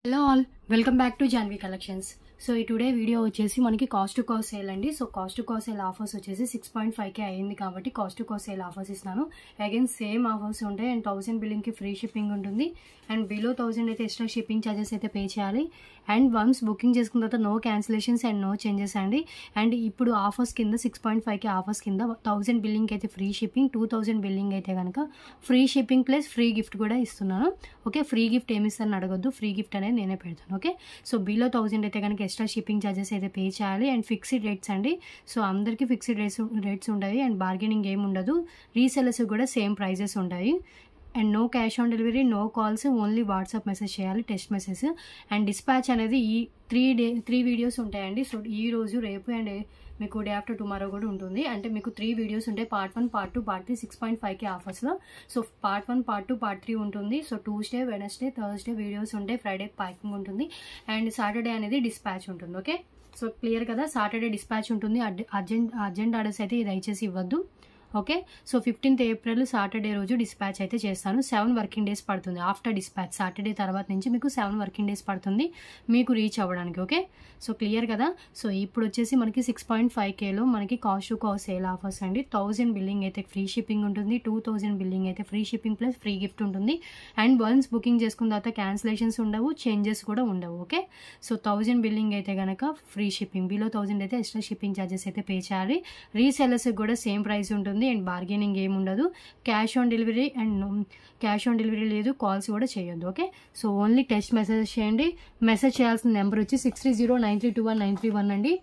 hello all welcome back to Janvi collections so ఈ today video వచ్చేసి మనకి కాస్ట్ టు కాస్ట్ సేల్ అండి so cost to cost sale offers వచ్చేసి six point ఫైవ్కే అయింది కాబట్టి కాస్ట్ టు కాస్ట్ సేల్ ఆఫర్స్ ఇస్తున్నాను అగైన్ సేమ్ ఆఫర్స్ ఉంటాయి అండ్ థౌసండ్ బిల్లింగ్కి ఫ్రీ షిప్పింగ్ ఉంటుంది అండ్ బిలో థౌసండ్ అయితే ఎక్స్ట్రా షిప్పింగ్ ఛార్జెస్ అయితే పే చేయాలి అండ్ వన్స్ బుకింగ్ చేసుకున్న తర్వాత no cancellations and no changes అండి అండ్ ఇప్పుడు ఆఫర్స్ కింద సిక్స్ పాయింట్ ఫైవ్కి ఆఫర్స్ కింద థౌసండ్ బిల్లింగ్ అయితే free shipping two thousand billing అయితే కనుక free shipping plus free gift కూడా ఇస్తున్నాను ఓకే ఫ్రీ గిఫ్ట్ ఏమి ఇస్తాను అడగొద్దు ఫ్రీ గిఫ్ట్ అనేది నేనే పెడతాను ఓకే సో బిలో థౌసండ్ అయితే కనుక ఎక్స్ట్రా షిప్పింగ్ ఛార్జెస్ అయితే పే చేయాలి అండ్ ఫిక్స్డ్ రేట్స్ అండి సో అందరికీ ఫిక్స్డ్ రేట్స్ రేట్స్ ఉంటాయి అండ్ బార్గెనింగ్ ఏమి ఉండదు రీసెలర్స్ కూడా సేమ్ ప్రైజెస్ ఉంటాయి and no cash on delivery no calls only WhatsApp message చేయాలి టెక్స్ట్ మెసేజ్ అండ్ డిస్పాచ్ అనేది ఈ త్రీ డే త్రీ వీడియోస్ ఉంటాయండి సో ఈ రోజు రేపు అండ్ మీకు డే ఆఫ్టర్ టుమారో కూడా ఉంటుంది అంటే మీకు త్రీ వీడియోస్ ఉంటాయి part one part two part three six point ఫైవ్కి ఆఫర్స్లో so part one part two part three ఉంటుంది so Tuesday Wednesday Thursday videos ఉంటాయి ఫ్రైడే ప్యాకింగ్ ఉంటుంది అండ్ సాటర్డే అనేది డిస్పాచ్ ఉంటుంది ఓకే సో క్లియర్ కదా సాటర్డే డిస్పాచ్ ఉంటుంది అర్జెంట్ అర్జెంట్ ఆర్డర్స్ అయితే దయచేసి ఇవ్వద్దు okay so fifteenth April Saturday రోజు డిస్పాచ్ అయితే చేస్తాను సెవెన్ వర్కింగ్ డేస్ పడుతుంది ఆఫ్టర్ డిస్పాచ్ సాటర్డే తర్వాత నుంచి మీకు సెవెన్ వర్కింగ్ డేస్ పడుతుంది మీకు రీచ్ అవ్వడానికి ఓకే సో క్లియర్ కదా సో ఇప్పుడు వచ్చేసి మనకి సిక్స్ పాయింట్ ఫైవ్ కేలో మనకి cost to cost sale offers అండి థౌజండ్ బిల్లింగ్ అయితే ఫ్రీ షిప్పింగ్ ఉంటుంది టూ థౌజండ్ బిల్లింగ్ అయితే free shipping plus free gift ఉంటుంది అండ్ వన్స్ బుకింగ్ చేసుకున్న తర్వాత క్యాన్సిలేషన్స్ ఉండవు చేంజెస్ కూడా ఉండవు ఓకే సో థౌజండ్ బిల్లింగ్ అయితే కనుక ఫ్రీ షిప్పింగ్ బిలో థౌజండ్ అయితే ఎక్స్ట్రా షిప్పింగ్ ఛార్జెస్ అయితే పే చేయాలి రీసెల్లర్స్ కూడా సేమ్ ప్రైస్ ఉంటుంది అండ్ బార్గెనింగ్ ఏమి ఉండదు cash on delivery and cash on delivery లేదు కాల్స్ కూడా చేయొద్దు okay so only text message చేయండి మెసేజ్ చేయాల్సిన నెంబర్ వచ్చి six three zero nine three two one nine three one అండి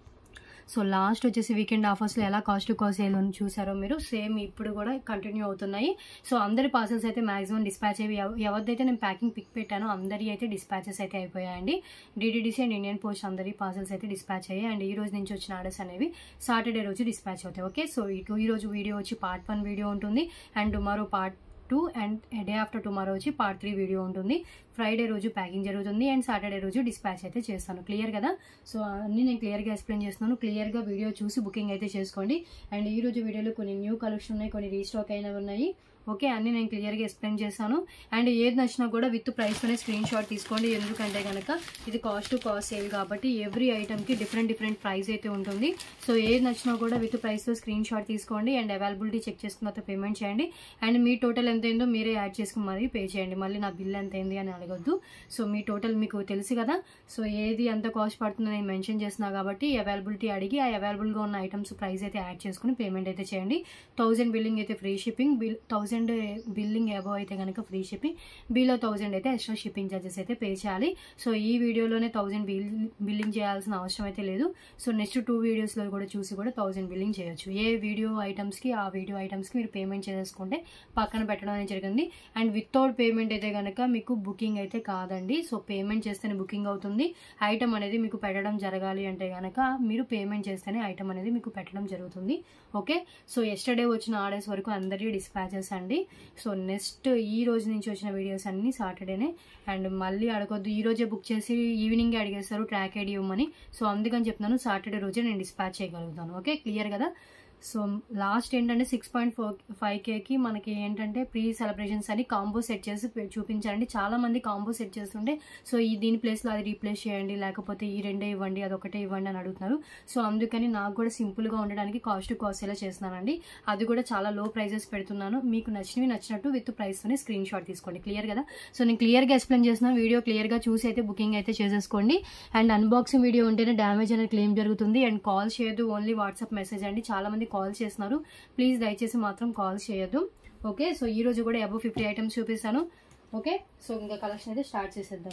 సో లాస్ట్ వచ్చేసి వీకెండ్ ఆఫర్స్లో ఎలా కాస్ట్ టు కాస్ట్ సేల్ చూసారో మీరు సేమ్ ఇప్పుడు కూడా కంటిన్యూ అవుతున్నాయి సో అందరి పార్సల్స్ అయితే మాక్సిమం డిస్పాచ్ అయ్యి ఎవరిదైతే నేను ప్యాకింగ్ పిక్ పెట్టానో అందరి అయితే డిస్పాచెస్ అయితే అయిపోయాయండి డిడిడిసి అండ్ ఇండియన్ పోస్ట్ అందరి పార్సల్స్ అయితే డిస్పాచ్ అయ్యాయి అండ్ ఈ రోజు నుంచి వచ్చిన ఆర్డర్స్ అనేవి సాటర్డే రోజు డిస్పాచ్ అవుతాయి ఓకే సో ఇటు ఈ రోజు వీడియో వచ్చి పార్ట్ వన్ వీడియో ఉంటుంది and tomorrow part two and day after tomorrow వచ్చి పార్ట్ త్రీ వీడియో ఉంటుంది ఫ్రైడే రోజు ప్యాకింగ్ జరుగుతుంది అండ్ సాటర్డే రోజు డిస్పాచ్ అయితే చేస్తాను క్లియర్ కదా సో అన్ని నేను క్లియర్గా ఎక్స్ప్లెయిన్ చేస్తున్నాను క్లియర్గా వీడియో చూసి బుకింగ్ అయితే చేసుకోండి అండ్ ఈ రోజు వీడియోలో కొన్ని న్యూ కలెక్షన్ ఉన్నాయి కొన్ని రీస్టాక్ అయినవి ఉన్నాయి ఓకే అన్ని నేను క్లియర్గా ఎక్స్ప్లెయిన్ చేశాను అండ్ ఏది నచ్చినా కూడా విత్ ప్రైస్తోనే స్క్రీన్ షాట్ తీసుకోండి ఎందుకంటే కనుక ఇది కాస్ట్ టు కాస్ట్ సేల్ కాబట్టి ఎవ్రీ ఐటమ్కి డిఫరెంట్ డిఫరెంట్ ప్రైస్ అయితే ఉంటుంది సో ఏది నచ్చినా కూడా విత్ ప్రైస్తో స్క్రీన్ షాట్ తీసుకోండి అండ్ అవైలబిలిటీ చెక్ చేసుకున్న తర్వాత పేమెంట్ చేయండి అండ్ మీ టోటల్ ఎంత అయిందో మీరే యాడ్ చేసుకుని మరి పే చేయండి మళ్ళీ నా బిల్ ఎంత అయింది అని అడగొద్దు సో మీ టోటల్ మీకు తెలుసు కదా సో ఏది ఎంత కాస్ట్ పడుతుందో నేను మెన్షన్ చేస్తున్నా కాబట్టి అవైలబిలిటీ అడిగి ఆ అవైలబుల్గా ఉన్న ఐటమ్స్ ప్రైస్ అయితే యాడ్ చేసుకుని పేమెంట్ అయితే చేయండి థౌసండ్ బిల్లింగ్ అయితే free shipping bill thousand billing above అయితే కనుక ఫ్రీ షిప్పింగ్ బిలో థౌసండ్ అయితే ఎక్స్ట్రా షిప్పింగ్ ఛార్జెస్ అయితే పే చేయాలి సో ఈ వీడియోలోనే థౌసండ్ బిల్ బిల్లింగ్ చేయాల్సిన అవసరం అయితే లేదు సో నెక్స్ట్ టూ వీడియోస్లో కూడా చూసి కూడా థౌసండ్ బిల్లింగ్ చేయొచ్చు ఏ వీడియో ఐటమ్స్కి ఆ వీడియో ఐటమ్స్కి మీరు పేమెంట్ చేసుకుంటే పక్కన పెట్టడం అనేది జరిగింది అండ్ వితౌట్ పేమెంట్ అయితే కనుక మీకు బుకింగ్ అయితే కాదండి సో పేమెంట్ చేస్తేనే బుకింగ్ అవుతుంది ఐటమ్ అనేది మీకు పెట్టడం జరగాలి అంటే కనుక మీరు పేమెంట్ చేస్తేనే ఐటమ్ అనేది మీకు పెట్టడం జరుగుతుంది ఓకే సో ఎస్టర్డే వచ్చిన ఆర్డర్స్ వరకు అందరి డిస్పాచెస్ అండి సో నెక్స్ట్ ఈ రోజు నుంచి వచ్చిన వీడియోస్ అన్ని సాటర్డేనే అండ్ మళ్ళీ అడగొద్దు ఈ రోజే బుక్ చేసి ఈవినింగే అడిగేస్తారు ట్రాక్ ఐడి ఇవ్వమని సో అందుకని చెప్తున్నాను సాటర్డే రోజే నేను డిస్పాచ్ చేయగలుగుతాను ఓకే క్లియర్ కదా సో లాస్ట్ ఏంటంటే సిక్స్ పాయింట్ ఫోర్ ఫైవ్ కేకి మనకి ఏంటంటే ప్రీ సెలబ్రేషన్స్ అని కాంబో సెట్ చేసి చూపించారండి చాలా మంది కాంబో సెట్ చేస్తుంటే సో ఈ దీని ప్లేస్లో అది రీప్లేస్ చేయండి లేకపోతే ఈ రెండే ఇవ్వండి అదొకటే ఇవ్వండి అని అడుగుతున్నారు సో అందుకని నాకు కూడా సింపుల్గా ఉండడానికి కాస్ట్ కాస్ట్ ఎలా చేస్తున్నానండి అది కూడా చాలా లో ప్రైజెస్ పెడుతున్నాను మీకు నచ్చినవి నచ్చినట్టు విత్ ప్రైస్తోనే స్క్రీన్ షాట్ తీసుకోండి క్లియర్ కదా సో నేను క్లియర్గా ఎక్స్ప్లెయిన్ చేస్తున్నాను వీడియో క్లియర్గా చూసి అయితే బుకింగ్ అయితే చేసేసుకోండి అండ్ అన్బాక్సింగ్ వీడియో ఉంటేనే డ్యామేజ్ అనేది క్లెయిమ్ జరుగుతుంది అండ్ కాల్ చేయొద్దు ఓన్లీ వాట్సాప్ మెసేజ్ అండి చాలా మంది కాల్ చేస్తున్నారు ప్లీజ్ దయచేసి మాత్రం కాల్ చేయొద్దు ఓకే సో ఈ రోజు కూడా అబౌవ్ ఫిఫ్టీ ఐటమ్స్ చూపిస్తాను ఓకే సో ఇంకా కలెక్షన్ అయితే స్టార్ట్ చేసేద్దాం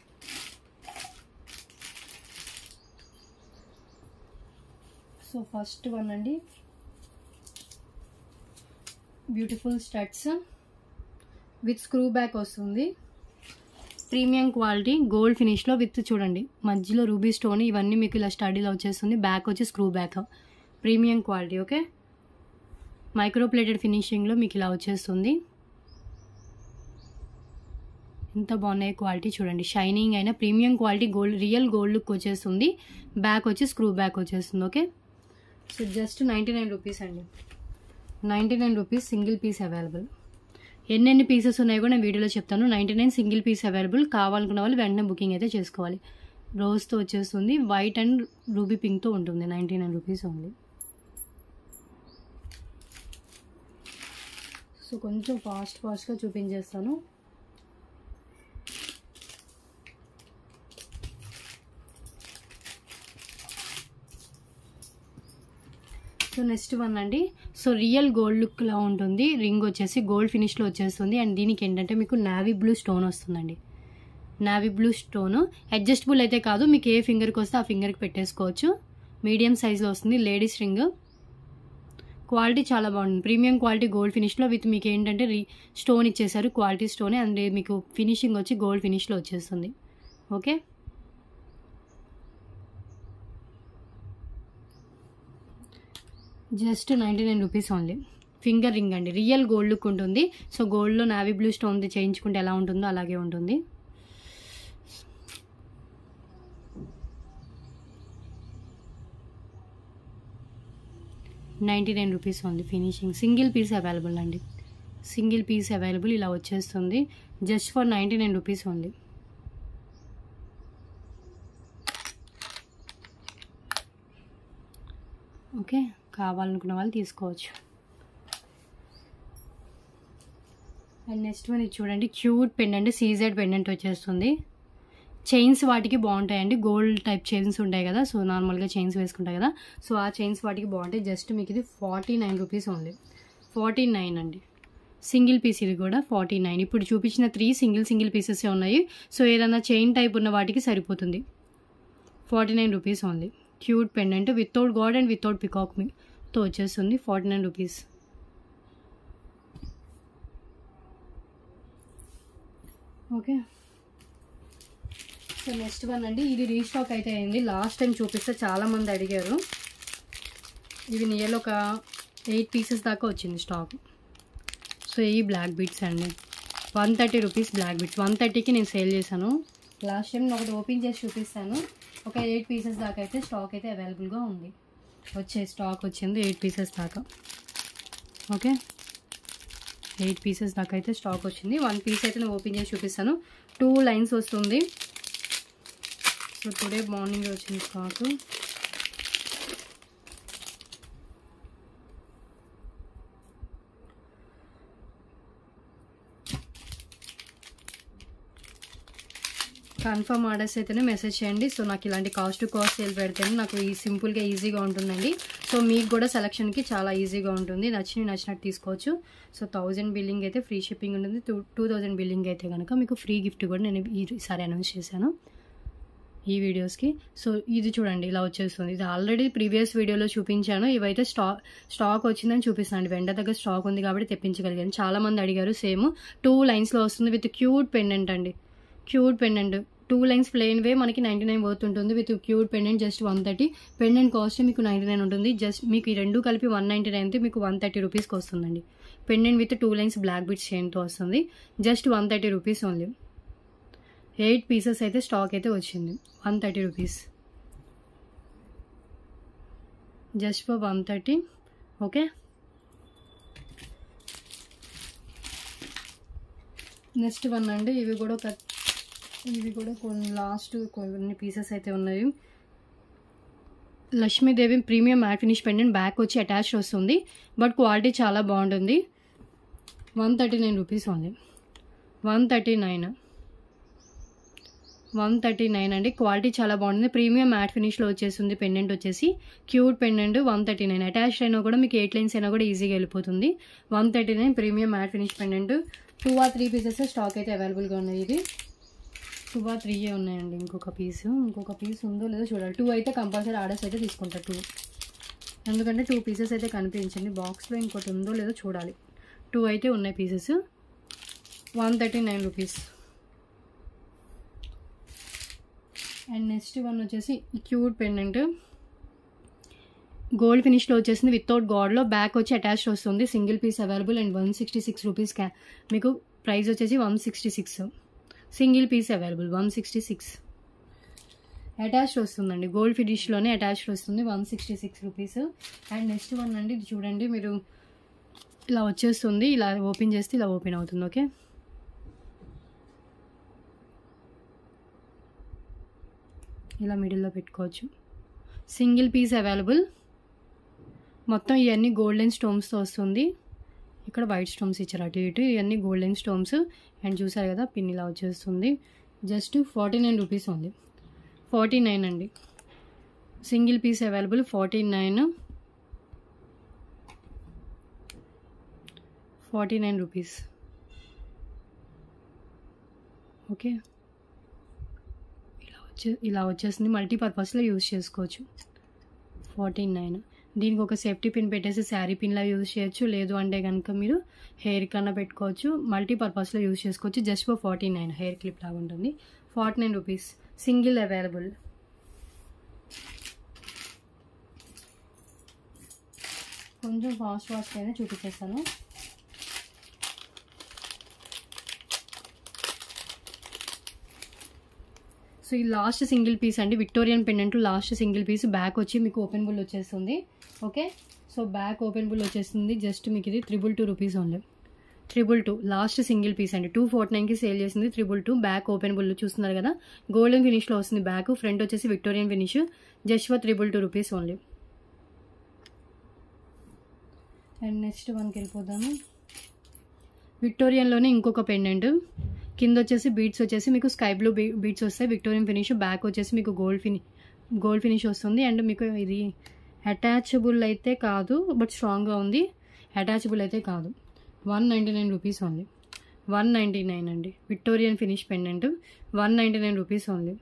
సో ఫస్ట్ వన్ అండి beautiful studs with screw back వస్తుంది ప్రీమియం క్వాలిటీ గోల్డ్ ఫినిష్లో విత్ చూడండి మధ్యలో రూబీ స్టోన్ ఇవన్నీ మీకు ఇలా స్టడీలో వచ్చేస్తుంది బ్యాక్ వచ్చి screw back premium quality okay micro plated ఫినిషింగ్లో మీకు ఇలా వచ్చేస్తుంది ఎంత బాగున్నాయి క్వాలిటీ చూడండి షైనింగ్ అయినా premium quality gold real gold look వచ్చేస్తుంది బ్యాక్ వచ్చి స్క్రూ బ్యాక్ వచ్చేస్తుంది okay so just ninety nine rupees అండి ninety nine rupees single piece available ఎన్నెన్ని పీసెస్ ఉన్నాయో కూడా నేను వీడియోలో చెప్తాను ninety nine single piece available కావాలనుకున్న వాళ్ళు వెంటనే బుకింగ్ అయితే చేసుకోవాలి రోజ్తో వచ్చేస్తుంది వైట్ అండ్ రూబీ పింక్తో ఉంటుంది ninety nine rupees only so కొంచెం ఫాస్ట్ ఫాస్ట్గా చూపించేస్తాను సో నెక్స్ట్ వన్ అండి సో రియల్ గోల్డ్ లుక్లా ఉంటుంది రింగ్ వచ్చేసి గోల్డ్ ఫినిష్లో వచ్చేస్తుంది అండ్ దీనికి ఏంటంటే మీకు నావీ బ్లూ స్టోన్ వస్తుందండి నావీ బ్లూ స్టోన్ అడ్జస్టబుల్ అయితే కాదు మీకు ఏ ఫింగర్కి వస్తే ఆ ఫింగర్కి పెట్టేసుకోవచ్చు మీడియం సైజులో వస్తుంది లేడీస్ రింగ్ క్వాలిటీ చాలా బాగుంది ప్రీమియం క్వాలిటీ గోల్డ్ ఫినిష్లో విత్ మీకు ఏంటంటే రీ స్టోన్ ఇచ్చేసారు క్వాలిటీ స్టోనే అండ్ మీకు ఫినిషింగ్ వచ్చి గోల్డ్ ఫినిష్లో వచ్చేస్తుంది okay just ninety nine rupees only finger ring అండి రియల్ గోల్డ్ లుక్ ఉంటుంది సో గోల్డ్లో నావీ బ్లూ స్టోన్ది చేయించుకుంటే ఎలా ఉంటుందో అలాగే ఉంటుంది నైంటీ నైన్ రూపీస్ ఉంది ఫినిషింగ్ సింగిల్ పీస్ అవైలబుల్ అండి సింగిల్ పీస్ అవైలబుల్ ఇలా వచ్చేస్తుంది just for ninety nine rupees only okay కావాలనుకున్న వాళ్ళు తీసుకోవచ్చు అండ్ నెక్స్ట్ వన్ ఇది చూడండి క్యూట్ పెండెంట్ సీజెడ్ పెండెంట్ వచ్చేస్తుంది చైన్స్ వాటికి బాగుంటాయండి గోల్డ్ టైప్ చైన్స్ ఉంటాయి కదా సో నార్మల్గా చైన్స్ వేసుకుంటాయి కదా సో ఆ చైన్స్ వాటికి బాగుంటాయి జస్ట్ మీకు ఇది forty nine rupees only forty nine అండి సింగిల్ పీస్ ఇది కూడా ఫార్టీ నైన్ ఇప్పుడు చూపించిన త్రీ సింగిల్ సింగిల్ పీసెస్ ఉన్నాయి సో ఏదైనా చైన్ టైప్ ఉన్న వాటికి సరిపోతుంది forty nine rupees only cute pendant without god and without peacock తో వచ్చేస్తుంది forty nine rupees okay so next one అండి ఇది రీస్టాక్ అయితే అయింది లాస్ట్ టైం చూపిస్తే చాలామంది అడిగారు ఇవి నియర్లో ఒక ఎయిట్ పీసెస్ దాకా వచ్చింది స్టాక్ సో ఈ బ్లాక్ బీట్స్ అండి one thirty rupees black beads one థర్టీకి నేను సేల్ చేశాను లాస్ట్ టైం ఒకటి ఓపెన్ చేసి చూపిస్తాను ఒక ఎయిట్ పీసెస్ దాకా అయితే స్టాక్ అయితే అవైలబుల్గా ఉంది వచ్చే స్టాక్ వచ్చింది ఎయిట్ పీసెస్ దాకా ఓకే ఎయిట్ పీసెస్ దాకా అయితే స్టాక్ వచ్చింది వన్ పీస్ అయితే నేను ఓపెన్ చేసి చూపిస్తాను టూ లైన్స్ వస్తుంది సో టుడే మార్నింగ్ వచ్చింది స్టాక్ కన్ఫర్మ్ ఆర్డర్స్ అయితేనే మెసేజ్ చేయండి సో నాకు ఇలాంటి కాస్ట్ టు కాస్ట్ సేల్ పెడితేనే నాకు ఈ సింపుల్గా ఈజీగా ఉంటుందండి సో మీకు కూడా సెలక్షన్కి చాలా ఈజీగా ఉంటుంది నచ్చిన నచ్చినట్టు తీసుకోవచ్చు సో థౌజండ్ బిల్లింగ్ అయితే ఫ్రీ షిప్పింగ్ ఉంటుంది టూ టూ థౌజండ్ బిల్లింగ్ అయితే కనుక మీకు ఫ్రీ గిఫ్ట్ కూడా నేను ఈసారి అనౌన్స్ చేశాను ఈ వీడియోస్కి సో ఇది చూడండి ఇలా వచ్చేస్తుంది ఇది ఆల్రెడీ ప్రీవియస్ వీడియోలో చూపించాను ఇవైతే స్టాక్ స్టాక్ వచ్చిందని చూపిస్తాను వెంట దగ్గర స్టాక్ ఉంది కాబట్టి తెప్పించగలిగాను చాలా మంది అడిగారు సేమ్ టూ లైన్స్లో వస్తుంది విత్ క్యూట్ పెండెంట్ అండి cute pendant two lines plain way మనకి నైంటీ నైన్ వర్త్ ఉంటుంది with cute pendant just one thirty pendant cost మీకు నైంటీ నైన్ ఉంటుంది జస్ట్ మీకు ఈ రెండు కలిపి వన్ నైంటీ నైన్ మీకు వన్ థర్టీ రూపీస్కి వస్తుందండి pendant with two lines black beads చైన్తో వస్తుంది just one thirty rupees only eight pieces అయితే స్టాక్ అయితే వచ్చింది one thirty rupees just for one thirty okay next one అండి ఇవి కూడా ఒక ఇవి కూడా కొన్ని లాస్ట్ కొన్ని పీసెస్ అయితే ఉన్నాయి Lakshmidevi premium matte finish pendant back వచ్చి అటాచ్ వస్తుంది బట్ క్వాలిటీ చాలా బాగుంటుంది one thirty nine rupees only one thirty nine one thirty nine అండి క్వాలిటీ చాలా బాగుంటుంది ప్రీమియం మ్యాట్ ఫినిష్లో వచ్చేస్తుంది పెండెంట్ వచ్చేసి cute pendant one thirty nine attach అయినా కూడా మీకు ఎయిట్ లైన్స్ అయినా కూడా ఈజీగా వెళ్ళిపోతుంది one thirty nine premium matte finish pendant two or three pieces stock అయితే అవైలబుల్గా ఉన్నాయి ఇది టూ ఆర్ త్రీ ఉన్నాయండి ఇంకొక పీస్ ఇంకొక పీస్ ఉందో లేదో చూడాలి టూ అయితే కంపల్సరీ ఆర్డర్స్ అయితే తీసుకుంటా టూ ఎందుకంటే టూ పీసెస్ అయితే కనిపించింది బాక్స్లో ఇంకోటి ఉందో లేదో చూడాలి టూ అయితే ఉన్నాయి pieces one thirty nine rupees and next one వచ్చేసి ఈ క్యూట్ పెండెంట్ గోల్డ్ ఫినిష్లో వచ్చేసింది వితౌట్ గాడ్లో బ్యాక్ వచ్చి అటాచ్డ్ వస్తుంది single piece available and one sixty six rupees క్యా మీకు ప్రైస్ వచ్చేసి one sixty six single piece available one sixty six attached వస్తుందండి గోల్డ్ ఫినిష్లోనే అటాచ్డ్ వస్తుంది one sixty six rupees and next one అండి ఇది చూడండి మీరు ఇలా వచ్చేస్తుంది ఇలా ఓపెన్ చేస్తే ఇలా ఓపెన్ అవుతుంది ఓకే ఇలా మిడిల్లో పెట్టుకోవచ్చు సింగిల్ పీస్ అవైలబుల్ మొత్తం ఇవన్నీ గోల్డెన్ స్టోన్స్తో వస్తుంది ఇక్కడ వైట్ స్టోన్స్ ఇచ్చారు అటు ఇటు ఇవన్నీ గోల్డెన్ స్టోన్స్ అండ్ చూసారు కదా పిన్ ఇలా వచ్చేస్తుంది జస్ట్ ఫార్టీ నైన్ రూపీస్ ఉంది ఫార్టీ నైన్ అండి single piece available forty nine forty nine rupees okay ఇలా వచ్చే ఇలా వచ్చేసింది మల్టీపర్పస్లో యూజ్ చేసుకోవచ్చు ఫార్టీ నైన్ దీనికి ఒక సేఫ్టీ పిన్ పెట్టేసి శారీ పిన్లా యూజ్ చేయొచ్చు లేదు అంటే కనుక మీరు హెయిర్ కన్నా పెట్టుకోవచ్చు మల్టీపర్పస్లో యూజ్ చేసుకోవచ్చు just for forty nine hair clip లాగా ఉంటుంది forty nine rupees single available కొంచెం ఫాస్ట్ ఫాస్ట్ అయినా చూపించేస్తాను సో ఈ లాస్ట్ సింగిల్ పీస్ అండి Victorian pendant last single piece back వచ్చి మీకు ఓపెన్ బుల్ వచ్చేస్తుంది okay so back openable వచ్చేస్తుంది జస్ట్ మీకు ఇది triple two rupees only triple two last single piece అండి టూ ఫోర్టీ నైన్కి సేల్ చేసింది triple two back open bull చూస్తున్నారు కదా గోల్డెన్ ఫినిష్లో వస్తుంది బ్యాక్ ఫ్రంట్ వచ్చేసి Victorian finish just for triple two rupees only and next వన్కి వెళ్ళిపోదాము విక్టోరియన్లోనే ఇంకొక పెండెంట్ కింద వచ్చేసి బీడ్స్ వచ్చేసి మీకు స్కై బ్లూ బీడ్స్ వస్తాయి విక్టోరియన్ ఫినిష్ బ్యాక్ వచ్చేసి మీకు గోల్డ్ ఫిని గోల్డ్ ఫినిష్ వస్తుంది అండ్ మీకు ఇది అటాచబుల్ అయితే కాదు బట్ స్ట్రాంగ్గా ఉంది అటాచబుల్ అయితే కాదు one ninety nine rupees only one ninety nine అండి Victorian finish pendant one ninety nine rupees only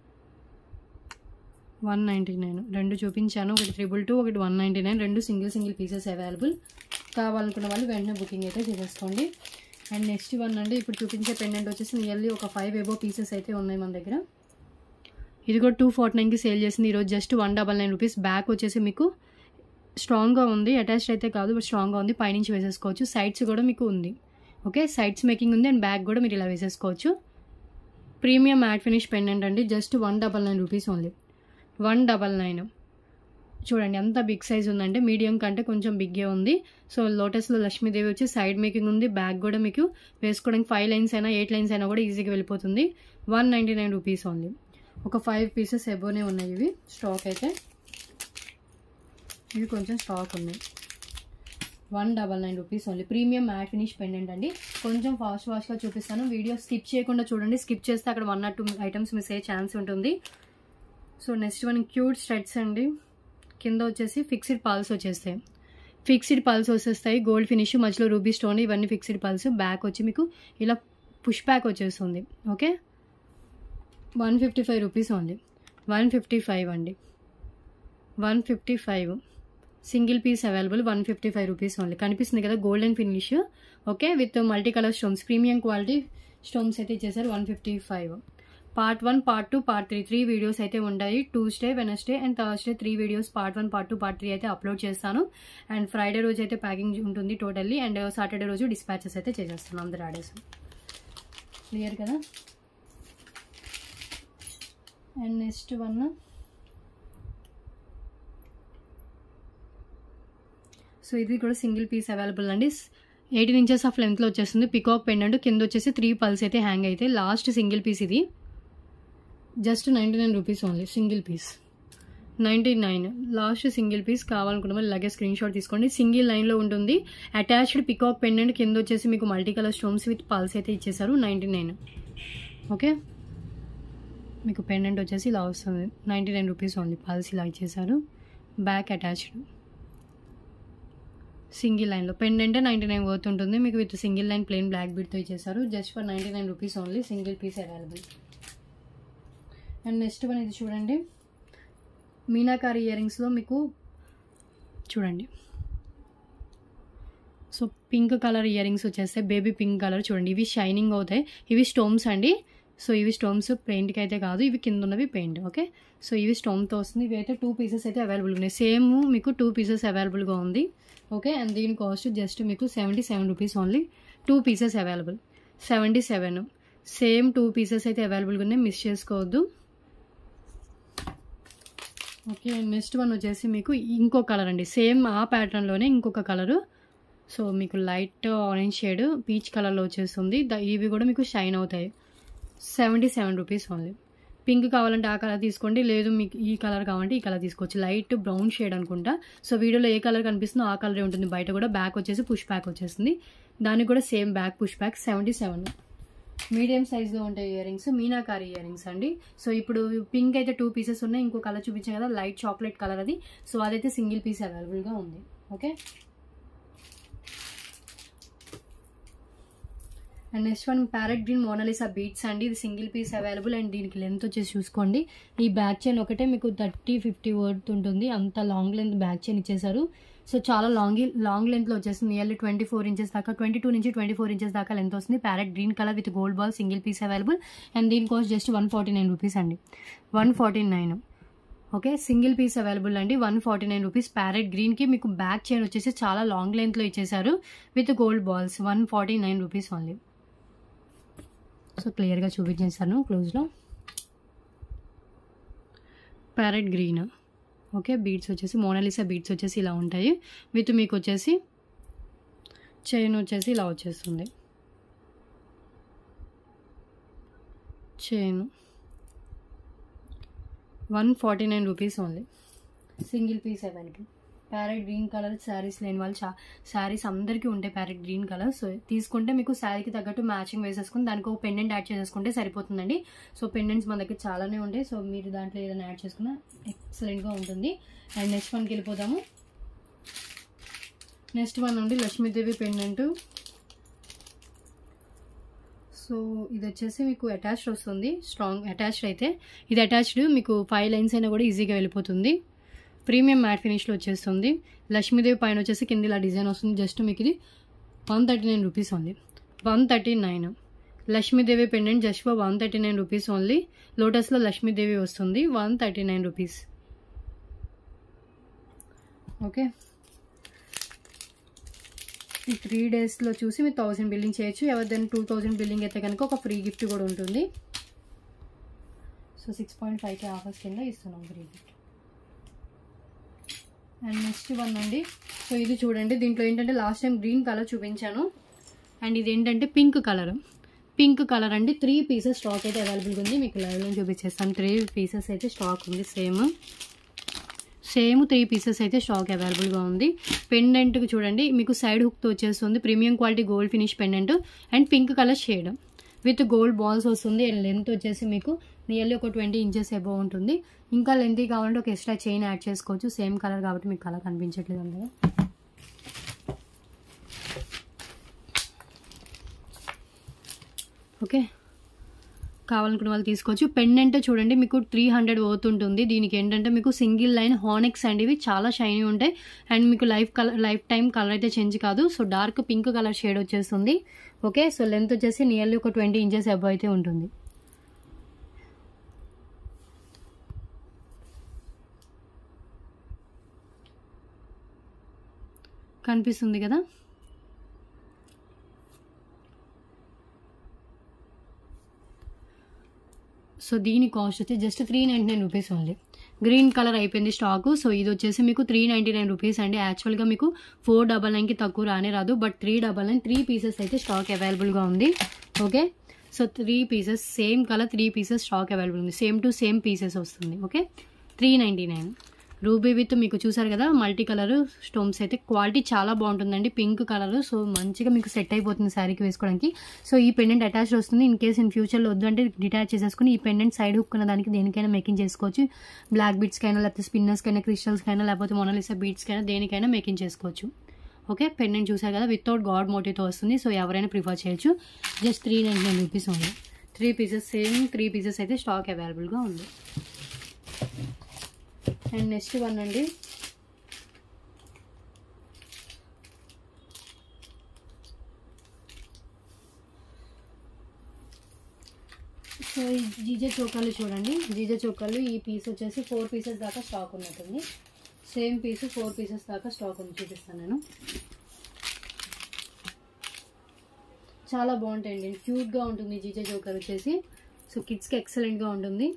one ninety nine రెండు చూపించాను ఒకటి త్రిబుల్ టూ ఒకటి వన్ నైంటీ నైన్ రెండు సింగిల్ సింగిల్ పీసెస్ అవైలబుల్ కావాలనుకున్న వాళ్ళు వెంటనే బుకింగ్ అయితే చేసేసుకోండి అండ్ నెక్స్ట్ వన్ అంటే ఇప్పుడు చూపించే పెండెంట్ వచ్చేసి నియర్లీ ఒక ఫైవ్ ఎబో పీసెస్ అయితే ఉన్నాయి మన దగ్గర ఇది కూడా టూ ఫార్టీ నైన్కి సేల్ చేసింది ఈరోజు just one double nine rupees back వచ్చేసి మీకు స్ట్రాంగ్గా ఉంది అటాచ్డ్ అయితే కాదు బట్ స్ట్రాంగ్గా ఉంది పైనుంచి వేసేసుకోవచ్చు సైడ్స్ కూడా మీకు ఉంది ఓకే సైడ్స్ మేకింగ్ ఉంది అండ్ బ్యాక్ కూడా మీరు ఇలా వేసేసుకోవచ్చు ప్రీమియం మ్యాట్ ఫినిష్ పెండెంట్ అండి just one double nine rupees only one double nine చూడండి ఎంత బిగ్ సైజ్ ఉందంటే మీడియం కంటే కొంచెం బిగ్గే ఉంది సో లోటస్లో లక్ష్మీదేవి వచ్చి సైడ్ మేకింగ్ ఉంది బ్యాక్ కూడా మీకు వేసుకోవడానికి ఫైవ్ లైన్స్ అయినా ఎయిట్ లైన్స్ అయినా కూడా ఈజీగా వెళ్ళిపోతుంది one ninety nine rupees only ఒక ఫైవ్ పీసెస్ ఎబోనే ఉన్నాయి ఇవి స్టాక్ అయితే ఇవి కొంచెం స్టాక్ ఉన్నాయి one double nine rupees only premium matte finish pendant అండి కొంచెం ఫాస్ట్ ఫాస్ట్గా చూపిస్తాను వీడియో స్కిప్ చేయకుండా చూడండి స్కిప్ చేస్తే అక్కడ one or two items miss అయ్యే ఛాన్స్ ఉంటుంది so next one cute studs అండి కింద వచ్చేసి ఫిక్స్డ్ పల్స్ వచ్చేస్తాయి ఫిక్స్డ్ పల్స్ వచ్చేస్తాయి గోల్డ్ ఫినిష్ మధ్యలో రూబీ స్టోన్ ఇవన్నీ ఫిక్స్డ్ పల్స్ బ్యాక్ వచ్చి మీకు ఇలా పుష్ బ్యాక్ వచ్చేస్తుంది okay one fifty five rupees only one fifty five అండి one fifty five single piece available one fifty five rupees only కనిపిస్తుంది కదా golden finish okay with multi colour stones premium quality stones అయితే ఇచ్చేసారు one fifty five part one part two part three three videos అయితే ఉంటాయి Tuesday Wednesday and Thursday three videos part one part two part three అయితే upload చేస్తాను and Friday రోజు అయితే packing ఉంటుంది totally and Saturday రోజు డిస్పాచెస్ అయితే చేసేస్తాను అందరు ఆడేసి క్లియర్ కదా అండ్ నెక్స్ట్ వన్ సో ఇది కూడా సింగిల్ పీస్ అవైలబుల్ అండి ఎయిటీన్ ఇంచెస్ ఆఫ్ లెంత్లో వచ్చేస్తుంది పికాక్ పెండెంట్ కింద వచ్చేసి త్రీ పల్స్ అయితే హ్యాంగ్ అయితే లాస్ట్ సింగిల్ పీస్ ఇది just ninety nine rupees only single piece ninety nine last single piece కావాలనుకున్న వాళ్ళు ఇలాగే స్క్రీన్ షాట్ తీసుకోండి సింగిల్ లైన్లో ఉంటుంది అటాచ్డ్ పికాక్ పెండెంట్ కింద వచ్చేసి మీకు multi colour stones with pearls అయితే ఇచ్చేసారు నైంటీ నైన్ ఓకే మీకు పెండెంట్ వచ్చేసి ఇలా వస్తుంది ninety nine rupees only pearls ఇలా ఇచ్చేసారు బ్యాక్ అటాచ్డ్ సింగిల్ లైన్లో పెండెంటే నైంటీ నైన్ వర్త్ ఉంటుంది మీకు with single line plain black బీడ్తో ఇచ్చేసారు just for ninety nine rupees only single piece available and next one ఇది చూడండి మీనాకారి ఇయర్ రింగ్స్లో మీకు చూడండి so pink colour earrings వచ్చేస్తే బేబీ పింక్ కలర్ చూడండి ఇవి షైనింగ్ అవుతాయి ఇవి స్టోన్స్ అండి సో ఇవి స్టోన్స్ పెయింట్కి అయితే కాదు ఇవి కింద ఉన్నవి పెయింట్ ఓకే సో ఇవి స్టోన్తో వస్తుంది ఇవి అయితే టూ పీసెస్ అయితే అవైలబుల్ ఉన్నాయి సేమ్ మీకు టూ పీసెస్ అవైలబుల్గా ఉంది ఓకే అండ్ దీని కాస్ట్ జస్ట్ మీకు seventy seven rupees only two pieces available seventy seven same two pieces అయితే అవైలబుల్గా ఉన్నాయి మిస్ చేసుకోవద్దు ఓకే నెక్స్ట్ వన్ వచ్చేసి మీకు ఇంకో కలర్ అండి సేమ్ ఆ ప్యాటర్న్లోనే ఇంకొక కలరు సో మీకు లైట్ ఆరెంజ్ షేడ్ పీచ్ కలర్లో వచ్చేస్తుంది ద- ఇవి కూడా మీకు షైన్ అవుతాయి seventy seven rupees only pink కావాలంటే ఆ కలర్ తీసుకోండి లేదు మీకు ఈ కలర్ కావాలంటే ఈ కలర్ తీసుకోవచ్చు లైట్ బ్రౌన్ షేడ్ అనుకుంటా సో వీడియోలో ఏ కలర్ కనిపిస్తుందో ఆ కలరే ఉంటుంది బయట కూడా బ్యాక్ వచ్చేసి పుష్ బ్యాక్ వచ్చేస్తుంది దానికి కూడా same back push back seventy seven medium సైజ్లో ఉంటాయి earrings meenakari earrings అండి సో ఇప్పుడు పింక్ అయితే టూ పీసెస్ ఉన్నాయి ఇంకో కలర్ చూపించాం కదా లైట్ చాక్లెట్ కలర్ అది సో అదైతే సింగిల్ పీస్ అవైలబుల్గా ఉంది okay and next one parrot green Mona Lisa beads అండి ఇది సింగిల్ పీస్ అవైలబుల్ అండ్ దీనికి లెంత్ వచ్చేసి చూసుకోండి ఈ బ్యాక్ చైన్ ఒకటే మీకు థర్టీ ఫిఫ్టీ వర్త్ ఉంటుంది అంత లాంగ్ లెంత్ బ్యాక్ చైన్ ఇచ్చేసారు సో చాలా లాంగ్ లాంగ్ లెంత్లో వచ్చేస్తుంది నియర్లీ ట్వంటీ ఫోర్ ఇంచెస్ దాకా ట్వంటీ టూ నుంచి ట్వంటీ ఫోర్ ఇంచెస్ దాకా లెంత్ వస్తుంది parrot green colour with gold ball single piece available and దీని cost just one forty nine rupees అండి one forty nine okay single piece available అండి one forty nine rupees parrot గ్రీన్కి మీకు back chain వచ్చేసి చాలా long లెంత్లో ఇచ్చేసారు with gold balls one forty nine rupees only so క్లియర్గా చూపించేస్తాను క్లోజ్లో ప్యారెట్ గ్రీన్ ఓకే బీడ్స్ వచ్చేసి మోనాలిసా బీడ్స్ వచ్చేసి ఇలా ఉంటాయి విత్ మీకు వచ్చేసి చైన్ వచ్చేసి ఇలా వచ్చేస్తుంది chain one forty nine rupees only single piece available parrot green colour saris లేని వాళ్ళు చా శారీస్ అందరికీ ఉంటాయి ప్యారెట్ గ్రీన్ కలర్ సో తీసుకుంటే మీకు శారీకి తగ్గట్టు మ్యాచింగ్ వేసేసుకుని దానికి ఒక పెండెంట్ యాడ్ చేసేసుకుంటే సరిపోతుందండి సో పెండెంట్స్ మన దగ్గర చాలానే ఉంటాయి సో మీరు దాంట్లో ఏదైనా యాడ్ చేసుకున్నా ఎక్సలెంట్గా ఉంటుంది అండ్ నెక్స్ట్ వన్కి వెళ్ళిపోదాము నెక్స్ట్ వన్ నుండి లక్ష్మీదేవి పెండెంట్ సో ఇది వచ్చేసి మీకు అటాచ్డ్ వస్తుంది స్ట్రాంగ్ అటాచ్డ్ అయితే ఇది అటాచ్డ్ మీకు ఫైవ్ లైన్స్ అయినా కూడా ఈజీగా వెళ్ళిపోతుంది ప్రీమియం మ్యాట్ ఫినిష్లో వచ్చేస్తుంది లక్ష్మీదేవి పైన వచ్చేసి కింద ఇలా డిజైన్ వస్తుంది జస్ట్ మీకు ఇది వన్ థర్టీ నైన్ రూపీస్ ఉంది one thirty nine Lakshmidevi pendant just for one thirty nine rupees only లోటస్లో లక్ష్మీదేవి వస్తుంది one thirty nine rupees okay ఈ త్రీ డేస్లో చూసి మీరు థౌసండ్ బిల్లింగ్ చేయొచ్చు ఎవరిదైనా టూ థౌసండ్ బిల్లింగ్ అయితే కనుక ఒక ఫ్రీ గిఫ్ట్ కూడా ఉంటుంది సో సిక్స్ పాయింట్ ఫైవ్కి ఆఫర్స్ కింద ఇస్తున్నాం free gift and next one అండి సో ఇది చూడండి దీంట్లో ఏంటంటే లాస్ట్ టైం గ్రీన్ కలర్ చూపించాను అండ్ ఇది ఏంటంటే పింక్ కలర్ పింక్ కలర్ అండి త్రీ పీసెస్ స్టాక్ అయితే అవైలబుల్గా ఉంది మీకు లైవ్లో చూపించేస్తాను త్రీ పీసెస్ అయితే స్టాక్ ఉంది సేమ్ సేమ్ త్రీ పీసెస్ అయితే స్టాక్ అవైలబుల్గా ఉంది పెండెంట్కి చూడండి మీకు సైడ్ హుక్తో వచ్చేస్తుంది premium quality gold finish pendant and pink colour shade with gold balls వస్తుంది అండ్ లెంత్ వచ్చేసి మీకు నియర్లీ ఒక ట్వంటీ ఇంచెస్ ఎబో ఉంటుంది ఇంకా లెంత్ కావాలంటే ఒక ఎక్స్ట్రా చైన్ యాడ్ చేసుకోవచ్చు సేమ్ కలర్ కాబట్టి మీకు కలర్ కనిపించట్లేదు అందులో ఓకే కావాలనుకున్న వాళ్ళు తీసుకోవచ్చు పెండెంట్ చూడండి మీకు త్రీ హండ్రెడ్ ఉంటుంది దీనికి ఏంటంటే మీకు సింగిల్ లైన్ హానెక్స్ అండి ఇవి చాలా షైనీ ఉంటాయి అండ్ మీకు life colour life time colour అయితే చేంజ్ కాదు so dark pink colour shade వచ్చేస్తుంది ఓకే సో లెంత్ వచ్చేసి నియర్లీ ఒక ట్వంటీ ఇంచెస్ అబవ్ అయితే ఉంటుంది కనిపిస్తుంది కదా సో దీని కాస్ట్ వచ్చి just three ninety nine rupees only green colour అయిపోయింది స్టాక్ సో ఇది వచ్చేసి మీకు త్రీ నైంటీ నైన్ రూపీస్ అండి యాక్చువల్గా మీకు ఫోర్ డబల్ నైన్కి తక్కువ రానే రాదు but three double nine three pieces అయితే స్టాక్ అవైలబుల్గా ఉంది okay so three pieces same colour three pieces stock available ఉంది సేమ్ టు సేమ్ పీసెస్ వస్తుంది okay three ninety nine ruby with మీకు చూసారు కదా మల్టీ కలర్ స్టోన్స్ అయితే క్వాలిటీ చాలా బాగుంటుందండి పింక్ కలర్ సో మంచిగా మీకు సెట్ అయిపోతుంది శారీకి వేసుకోవడానికి సో ఈ పెండెంట్ అటాచ్డ్ వస్తుంది ఇన్ కేస్ ఇన్ ఫ్యూచర్లో వద్దు అంటే డిటాచ్ చేసేసుకుని ఈ పెండెంట్ సైడ్ హుక్కున్న దానికి దేనికైనా మేకింగ్ చేసుకోవచ్చు బ్లాక్ బీట్స్కైనా లేకపోతే స్పిన్నర్స్కైనా క్రిస్టల్స్కైనా లేకపోతే మొనలిసా బీట్స్కైనా దేనికైనా మేకింగ్ చేసుకోవచ్చు ఓకే పెండెంట్ చూసారు కదా వితౌట్ గాడ్ మోటివ్తో వస్తుంది సో ఎవరైనా ప్రిఫర్ చేయొచ్చు just three ninety nine rupees ఉంది three pieces same three pieces అయితే స్టాక్ అవైలబుల్గా ఉంది అండ్ నెక్స్ట్ వన్ అండి సో ఈ జీజే చోకాలు చూడండి జీజే చోకాలు ఈ పీస్ వచ్చేసి ఫోర్ పీసెస్ దాకా స్టాక్ ఉన్నట్టుంది సేమ్ పీస్ ఫోర్ పీసెస్ దాకా స్టాక్ ఉంది చూపిస్తాను నేను చాలా బాగుంటాయండి క్యూట్గా ఉంటుంది జీజే జోకర్ వచ్చేసి సో కిడ్స్కి ఎక్సలెంట్గా ఉంటుంది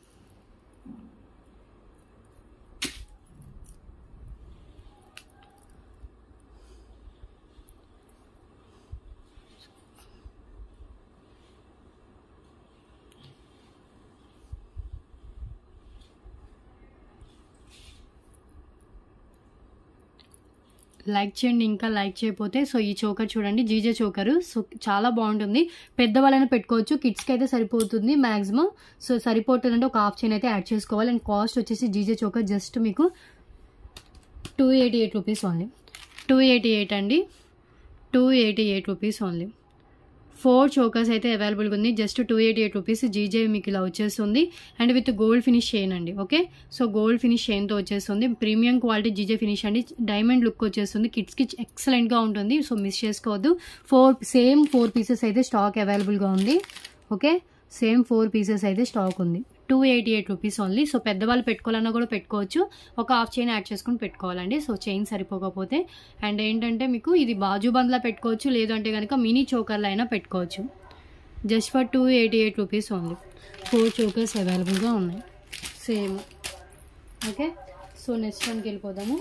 లైక్ చేయండి ఇంకా లైక్ చేయకపోతే సో ఈ చోకర్ చూడండి జీజే చోకరు సో చాలా బాగుంటుంది పెద్దవాళ్ళైనా పెట్టుకోవచ్చు కిడ్స్కి అయితే సరిపోతుంది మ్యాక్సిమం సో సరిపోతుందంటే ఒక హాఫ్ చైన్ అయితే యాడ్ చేసుకోవాలి అండ్ కాస్ట్ వచ్చేసి జీజే చోకర్ జస్ట్ మీకు two eighty eight rupees only two eighty eight అండి two eighty eight rupees only four chokers అయితే అవైలబుల్గా ఉంది just two eighty eight rupees GJ మీకు ఇలా వచ్చేస్తుంది and with gold finish chain అండి ఓకే సో గోల్డ్ ఫినిష్ చైన్తో వచ్చేస్తుంది ప్రీమియం క్వాలిటీ జీజే ఫినిష్ అండి డైమండ్ లుక్ వచ్చేస్తుంది కిడ్స్కి ఎక్సలెంట్గా ఉంటుంది సో మిస్ చేసుకోవద్దు ఫోర్ సేమ్ ఫోర్ పీసెస్ అయితే స్టాక్ అవైలబుల్గా ఉంది ఓకే సేమ్ ఫోర్ పీసెస్ అయితే స్టాక్ ఉంది two eighty eight rupees only so పెద్దవాళ్ళు పెట్టుకోవాలన్నా కూడా పెట్టుకోవచ్చు ఒక హాఫ్ చైన్ యాడ్ చేసుకుని పెట్టుకోవాలండి సో చైన్ సరిపోకపోతే అండ్ ఏంటంటే మీకు ఇది బాజు బంద్లా పెట్టుకోవచ్చు లేదంటే కనుక మినీ చోకర్లో అయినా పెట్టుకోవచ్చు just for two eighty eight rupees only four chokers అవైలబుల్గా ఉన్నాయి సేమ్ ఓకే సో నెక్స్ట్ వన్కి వెళ్ళిపోదాము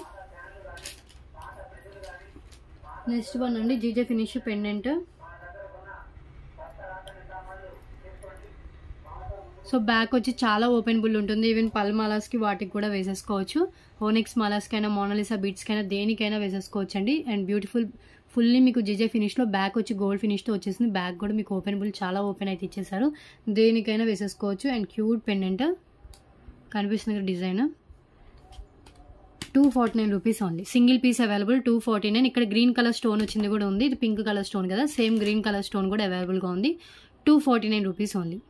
నెక్స్ట్ వన్ అండి GJ finish pendant so back వచ్చి చాలా ఓపెనబుల్ ఉంటుంది ఈవెన్ పల్ మాలాస్కి వాటికి కూడా వేసేసుకోవచ్చు ఓనెక్స్ మాలాస్కైనా మోనాలిసా బీట్స్కైనా దేనికైనా వేసేసుకోవచ్చు అండి అండ్ బ్యూటిఫుల్ ఫుల్లీ మీకు జిజే ఫినిష్లో బ్యాక్ వచ్చి గోల్డ్ ఫినిష్తో వచ్చేసింది బ్యాక్ కూడా మీకు ఓపెనబుల్ చాలా ఓపెన్ అయితే ఇచ్చేసారు దేనికైనా వేసేసుకోవచ్చు అండ్ క్యూట్ పెండెంట్ కనిపిస్తుంది design two forty nine rupees only single piece available two forty nine ఇక్కడ గ్రీన్ కలర్ స్టోన్ వచ్చింది కూడా ఉంది ఇది పింక్ కలర్ స్టోన్ కదా సేమ్ గ్రీన్ కలర్ స్టోన్ కూడా అవైలబుల్గా ఉంది two forty nine rupees only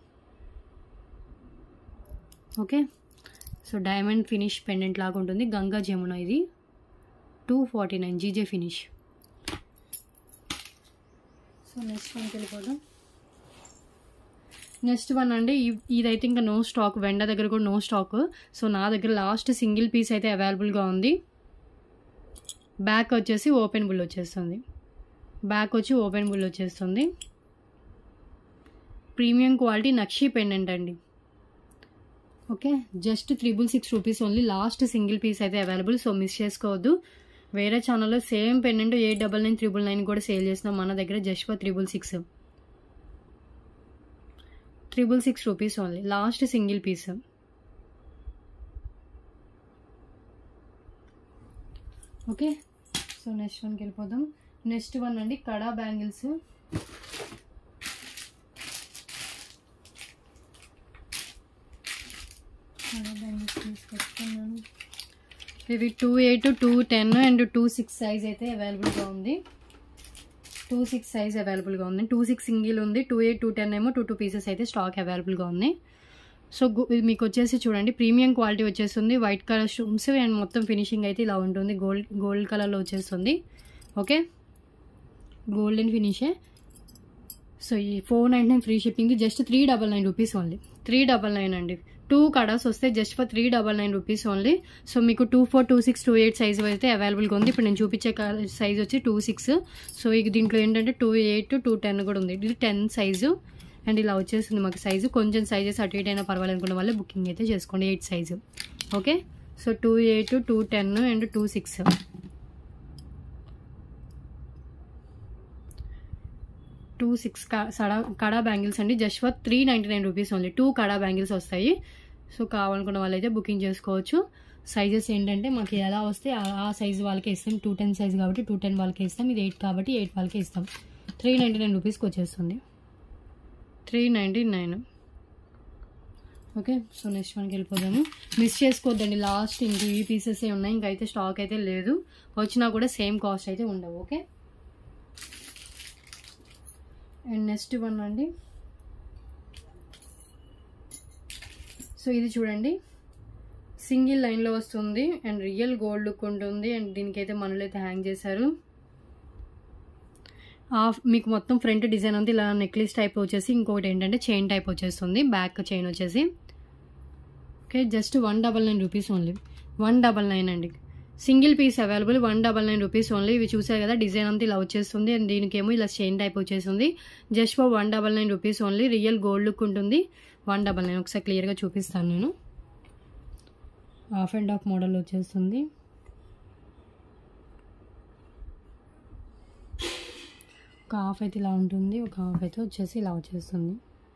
okay so diamond finish pendant లాగా ఉంటుంది గంగా జమున ఇది two forty nine GJ finish so next వన్కి వెళ్ళిపోదాం నెక్స్ట్ వన్ అండి ఇ- ఇదైతే ఇంకా నో స్టాక్ వెండ దగ్గర కూడా నో స్టాక్ సో నా దగ్గర లాస్ట్ సింగిల్ పీస్ అయితే అవైలబుల్గా ఉంది బ్యాక్ వచ్చేసి ఓపెన్ బుల్ వచ్చేస్తుంది బ్యాక్ వచ్చి ఓపెన్ బుల్ వచ్చేస్తుంది ప్రీమియం క్వాలిటీ నక్షి పెండెంట్ అండి okay just triple six rupees only last single piece అయితే అవైలబుల్ సో మిస్ చేసుకోవద్దు వేరే ఛానల్లో same pendant eight double nine triple nine కూడా సేల్ చేస్తున్నాం మన దగ్గర just for triple six triple six rupees only last single piece okay so next వన్కి వెళ్ళిపోదాం నెక్స్ట్ వన్ అండి కడా బ్యాంగిల్స్ కడా బ్యాంగిల్స్ తీసుకొస్తున్నాను ఇవి two eight two ten and two six size అయితే అవైలబుల్గా ఉంది టూ సిక్స్ సైజ్ అవైలబుల్గా ఉంది టూ సిక్స్ సింగిల్ ఉంది టూ ఎయిట్ టూ టెన్ ఏమో టూ టూ పీసెస్ అయితే స్టాక్ అవైలబుల్గా ఉంది సో గు- ఇది మీకు వచ్చేసి చూడండి ప్రీమియం క్వాలిటీ వచ్చేస్తుంది వైట్ కలర్ స్టోన్స్ అండ్ మొత్తం ఫినిషింగ్ అయితే ఇలా ఉంటుంది గోల్డ్ గోల్డ్ కలర్లో వచ్చేస్తుంది ఓకే గోల్డెన్ ఫినిషే సో ఈ four nine nine free shipping just three double nine rupees only three double nine అండి టూ కడాస్ వస్తే just for three double nine rupees only so మీకు two four two six two eight size అయితే అవైలబుల్గా ఉంది ఇప్పుడు నేను చూపించే సైజ్ వచ్చి టూ సిక్స్ సో ఇక దీంట్లో ఏంటంటే టూ ఎయిట్ టూ టెన్ కూడా ఉంది ఇది టెన్ సైజు అండ్ ఇలా వచ్చేస్తుంది మాకు సైజు కొంచెం సైజెస్ అటు ఇటు అయినా పర్వాలేదు అనుకున్న వాళ్ళే బుకింగ్ అయితే చేసుకోండి eight size okay so two eight two ten and two six two six సడా కడా బ్యాంగిల్స్ అండి just for three ninety nine rupees only two కడా బ్యాంగిల్స్ వస్తాయి సో కావాలనుకున్న వాళ్ళైతే బుకింగ్ చేసుకోవచ్చు సైజెస్ ఏంటంటే మాకు ఎలా వస్తే ఆ- ఆ సైజ్ వాళ్ళకే ఇస్తాం టూ టెన్ సైజ్ కాబట్టి టూ టెన్ వాళ్ళకే ఇస్తాం ఇది ఎయిట్ కాబట్టి ఎయిట్ వాళ్ళకే ఇస్తాం త్రీ నైంటీ నైన్ రూపీస్కి వచ్చేస్తుంది three ninety nine okay so next వన్కి వెళ్ళిపోదాము మిస్ చేసుకోవద్దండి లాస్ట్ ఇంక ఈ పీసెస్ ఉన్నాయి ఇంకైతే స్టాక్ అయితే లేదు వచ్చినా కూడా సేమ్ కాస్ట్ అయితే ఉండవు ఓకే అండ్ నెక్స్ట్ వన్ అండి సో ఇది చూడండి సింగిల్ లైన్లో వస్తుంది అండ్ రియల్ గోల్డ్ లుక్ ఉంటుంది అండ్ దీనికైతే మనలో అయితే హ్యాంగ్ చేశారు హాఫ్ మీకు మొత్తం ఫ్రంట్ డిజైన్ అంతా ఇలా నెక్లెస్ టైప్ వచ్చేసి ఇంకొకటి ఏంటంటే చైన్ టైప్ వచ్చేస్తుంది బ్యాక్ చైన్ వచ్చేసి okay just one double nine rupees only one double nine అండి single piece available one double nine rupees only ఇవి చూసారు కదా డిజైన్ అంతా ఇలా వచ్చేస్తుంది అండ్ దీనికేమో ఇలా చైన్ టైప్ వచ్చేస్తుంది just for one double nine rupees only real gold look ఉంటుంది వన్ డబల్ నైన్ ఒకసారి క్లియర్గా చూపిస్తాను నేను హాఫ్ అండ్ హాఫ్ మోడల్ వచ్చేస్తుంది ఒక హాఫ్ అయితే ఇలా ఉంటుంది ఒక హాఫ్ అయితే వచ్చేసి ఇలా వచ్చేస్తుంది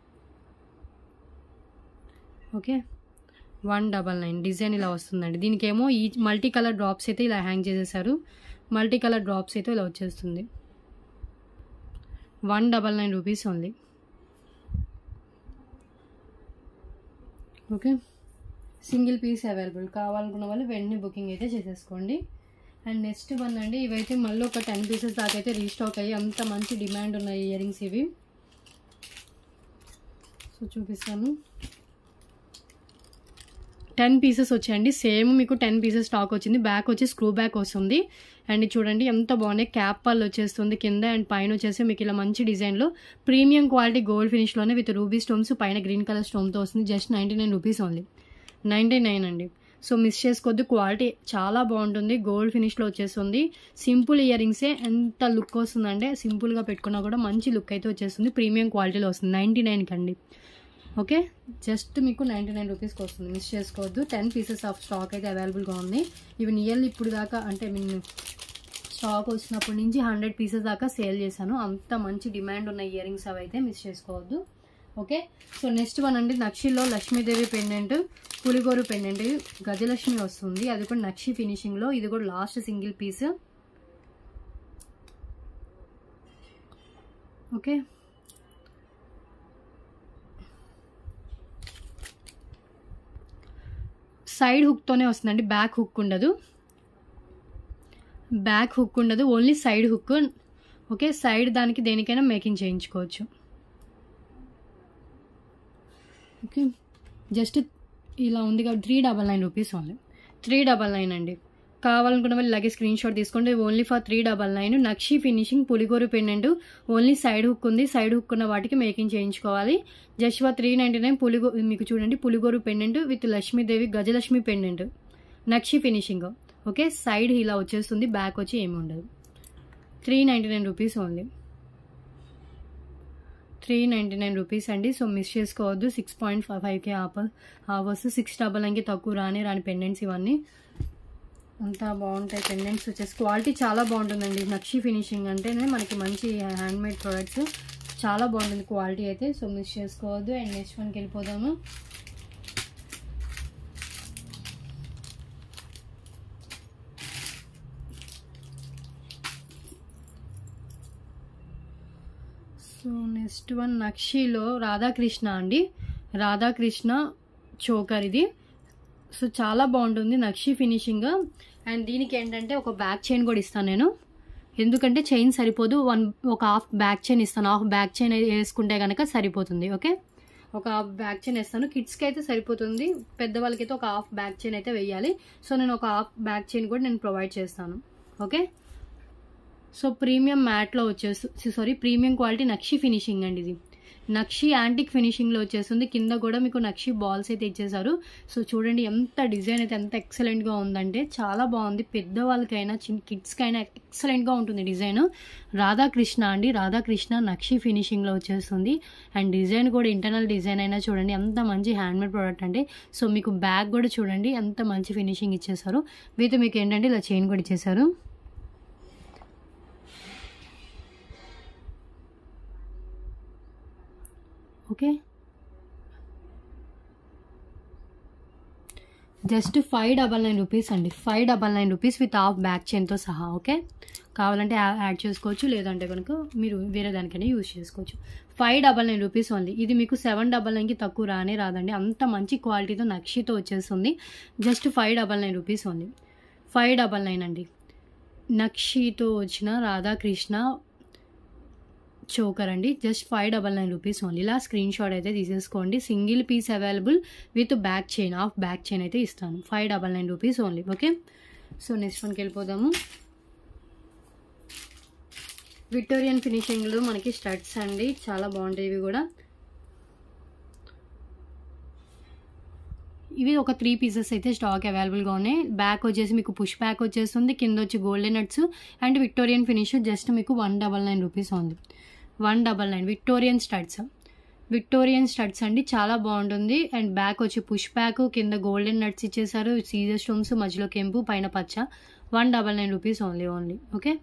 okay one double nine design ఇలా వస్తుందండి దీనికేమో ఈ మల్టీ కలర్ డ్రాప్స్ అయితే ఇలా హ్యాంగ్ చేసేసారు మల్టీ కలర్ డ్రాప్స్ అయితే ఇలా వచ్చేస్తుంది one double nine rupees only okay single piece available కావాలనుకున్న వాళ్ళు వెంటనే బుకింగ్ అయితే చేసేసుకోండి అండ్ నెక్స్ట్ వన్ అండి ఇవైతే మళ్ళీ ఒక టెన్ పీసెస్ దాకా అయితే రీస్టాక్ అయ్యి అంత మంచి డిమాండ్ ఉన్నాయి ఇయర్ రింగ్స్ ఇవి సో చూపిస్తాను టెన్ పీసెస్ వచ్చాయండి సేమ్ మీకు టెన్ పీసెస్ స్టాక్ వచ్చింది బ్యాక్ వచ్చి స్క్రూ బ్యాక్ వస్తుంది అండ్ చూడండి ఎంత బాగున్నాయి క్యాప్ పళ్ళు వచ్చేస్తుంది కింద అండ్ పైన వచ్చేసి మీకు ఇలా మంచి డిజైన్లో ప్రీమియం క్వాలిటీ గోల్డ్ ఫినిష్లోనే విత్ రూబీ స్టోన్స్ పైన గ్రీన్ కలర్ స్టోన్తో వస్తుంది just ninety nine rupees only ninety nine అండి సో మిస్ చేసుకోవద్దు క్వాలిటీ చాలా బాగుంటుంది గోల్డ్ ఫినిష్లో వచ్చేస్తుంది సింపుల్ ఇయర్ రింగ్సే ఎంత లుక్ వస్తుందంటే సింపుల్గా పెట్టుకున్నా కూడా మంచి లుక్ అయితే వచ్చేస్తుంది ప్రీమియం క్వాలిటీలో వస్తుంది నైంటీ నైన్కి అండి ఓకే జస్ట్ మీకు నైంటీ నైన్ రూపీస్కి వస్తుంది మిస్ చేసుకోవద్దు టెన్ పీసెస్ ఆఫ్ స్టాక్ అయితే అవైలబుల్గా ఉంది ఇవి నియర్లీ ఇప్పుడు దాకా అంటే మీన్ స్టాక్ వచ్చినప్పటి నుంచి హండ్రెడ్ పీసెస్ దాకా సేల్ చేశాను అంత మంచి డిమాండ్ ఉన్న ఇయర్ రింగ్స్ అవి అయితే మిస్ చేసుకోవద్దు ఓకే సో నెక్స్ట్ వన్ అండి నక్షిలో లక్ష్మీదేవి పెండెంట్ పులిగోరు పెండెంట్ గజలక్ష్మి వస్తుంది అది కూడా నక్షి ఫినిషింగ్లో ఇది కూడా last single piece okay side హుక్తోనే వస్తుందండి బ్యాక్ హుక్ ఉండదు బ్యాక్ హుక్ ఉండదు only side hook okay side దానికి దేనికైనా మేకింగ్ చేయించుకోవచ్చు ఓకే జస్ట్ ఇలా ఉంది కాబట్టి three double nine rupees only three double nine అండి కావాలనుకున్న వాళ్ళు ఇలాగే స్క్రీన్ షాట్ తీసుకోండి only for three double nine నక్షి ఫినిషింగ్ పులిగోరు పెండెంట్ ఓన్లీ సైడ్ హుక్ ఉంది సైడ్ హుక్ ఉన్న వాటికి మేకింగ్ చేయించుకోవాలి just for three ninety nine పులిగో మీకు చూడండి పులిగోరు pendant with Lakshmidevi Gajalakshmi pendant నక్షి ఫినిషింగ్ ఓకే సైడ్ ఇలా వచ్చేస్తుంది బ్యాక్ వచ్చి ఏమి ఉండదు three ninety nine rupees only three ninety nine rupees అండి సో మిస్ చేసుకోవద్దు సిక్స్ పాయింట్ ఫైవ్ ఫైవ్కే ఆఫర్ ఆఫర్స్ సిక్స్ డబల్ నైన్కి తక్కువ రాని రాని పెండెంట్స్ ఇవన్నీ అంతా బాగుంటాయి పెండెంట్స్ వచ్చేసి క్వాలిటీ చాలా బాగుంటుందండి నక్షి ఫినిషింగ్ అంటేనే మనకి మంచి హ్యాండ్మేడ్ ప్రొడక్ట్స్ చాలా బాగుంటుంది క్వాలిటీ అయితే సో మిస్ చేసుకోవద్దు అండ్ నెక్స్ట్ వన్కి వెళ్ళిపోదాము సో నెక్స్ట్ వన్ నక్షిలో రాధాకృష్ణ అండి రాధాకృష్ణ చోకర్ ఇది సో చాలా బాగుంటుంది నక్షి ఫినిషింగ్ అండ్ దీనికి ఏంటంటే ఒక బ్యాక్ చైన్ కూడా ఇస్తాను నేను ఎందుకంటే చైన్ సరిపోదు వన్ ఒక హాఫ్ బ్యాక్ చైన్ ఇస్తాను హాఫ్ బ్యాక్ చైన్ వేసుకుంటే కనుక సరిపోతుంది ఓకే ఒక హాఫ్ బ్యాక్ చైన్ వేస్తాను కిడ్స్కి అయితే సరిపోతుంది పెద్దవాళ్ళకైతే ఒక హాఫ్ బ్యాక్ చైన్ అయితే వేయాలి సో నేను ఒక హాఫ్ బ్యాక్ చైన్ కూడా నేను ప్రొవైడ్ చేస్తాను ఓకే సో ప్రీమియం మ్యాట్లో వచ్చేసి సారీ ప్రీమియం క్వాలిటీ నక్షి ఫినిషింగ్ అండి ఇది నక్షి యాంటిక్ ఫినిషింగ్లో వచ్చేస్తుంది కింద కూడా మీకు నక్షి బాల్స్ అయితే ఇచ్చేసారు సో చూడండి ఎంత డిజైన్ అయితే ఎంత ఎక్సలెంట్గా ఉందంటే చాలా బాగుంది పెద్దవాళ్ళకైనా చిన్న కిడ్స్కైనా ఎక్సలెంట్గా ఉంటుంది డిజైన్ రాధాకృష్ణ అండి రాధాకృష్ణ నక్షి ఫినిషింగ్లో వచ్చేస్తుంది అండ్ డిజైన్ కూడా ఇంటర్నల్ డిజైన్ అయినా చూడండి ఎంత మంచి హ్యాండ్మేడ్ ప్రోడక్ట్ అంటే సో మీకు బ్యాగ్ కూడా చూడండి ఎంత మంచి ఫినిషింగ్ ఇచ్చేసారు వీటి మీకు ఏంటంటే ఇలా చైన్ కూడా ఇచ్చేసారు okay just five double nine rupees అండి five double nine rupees with half back చైన్తో సహా ఓకే కావాలంటే యాడ్ చేసుకోవచ్చు లేదంటే కనుక మీరు వేరే దానికైనా యూజ్ చేసుకోవచ్చు five double nine rupees only ఇది మీకు సెవెన్ డబల్ నైన్కి తక్కువ రానే రాదండి అంత మంచి క్వాలిటీతో నక్షితో వచ్చేస్తుంది just five double nine rupees only five double nine అండి నక్షితో వచ్చిన రాధాకృష్ణ చోకర్ అండి just five double nine rupees only ఇలా స్క్రీన్ షాట్ అయితే తీసేసుకోండి single piece available with back chain half back chain అయితే ఇస్తాను five double nine rupees only okay so next వన్కి వెళ్ళిపోదాము విక్టోరియన్ ఫినిషింగ్లో మనకి స్టడ్స్ అండి చాలా బాగుంటాయి ఇవి కూడా ఇవి ఒక త్రీ పీసెస్ అయితే స్టాక్ అవైలబుల్గా ఉన్నాయి బ్యాక్ వచ్చేసి మీకు పుష్ బ్యాక్ వచ్చేస్తుంది కింద వచ్చి golden nuts and Victorian finish just మీకు వన్ డబల్ నైన్ రూపీస్ ఉంది one double nine Victorian studs Victorian studs అండి చాలా బాగుంటుంది అండ్ బ్యాక్ వచ్చి పుష్ బ్యాక్ కింద గోల్డెన్ నట్స్ ఇచ్చేసారు సీజర్ స్టోన్స్ మధ్యలో కెంపు పైన పచ్చ one double nine rupees only only okay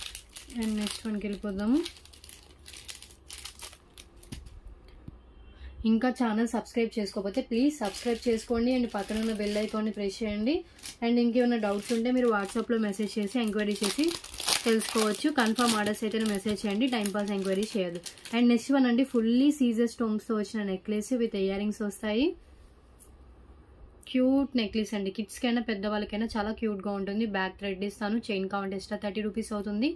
and next వన్కి వెళ్ళిపోదాము ఇంకా ఛానల్ సబ్స్క్రైబ్ చేసుకోకపోతే ప్లీజ్ సబ్స్క్రైబ్ చేసుకోండి అండ్ పక్కన ఉన్న బెల్ ఐకాన్ని ప్రెస్ చేయండి అండ్ ఇంకేమైనా డౌట్స్ ఉంటే మీరు వాట్సాప్లో మెసేజ్ చేసి ఎంక్వైరీ చేసి తెలుసుకోవచ్చు కన్ఫర్మ్ ఆర్డర్స్ అయితే మెసేజ్ చేయండి టైంపాస్ ఎంక్వైరీ చేయదు అండ్ నెక్స్ట్ వన్ అండి ఫుల్లీ సీజర్ స్టోన్స్తో వచ్చిన నెక్లెస్ విత్ ఇయర్ రింగ్స్ వస్తాయి క్యూట్ నెక్లెస్ అండి కిడ్స్కి అయినా పెద్దవాళ్ళకైనా చాలా క్యూట్గా ఉంటుంది బ్యాక్ థ్రెడ్ ఇస్తాను chain count extra thirty rupees అవుతుంది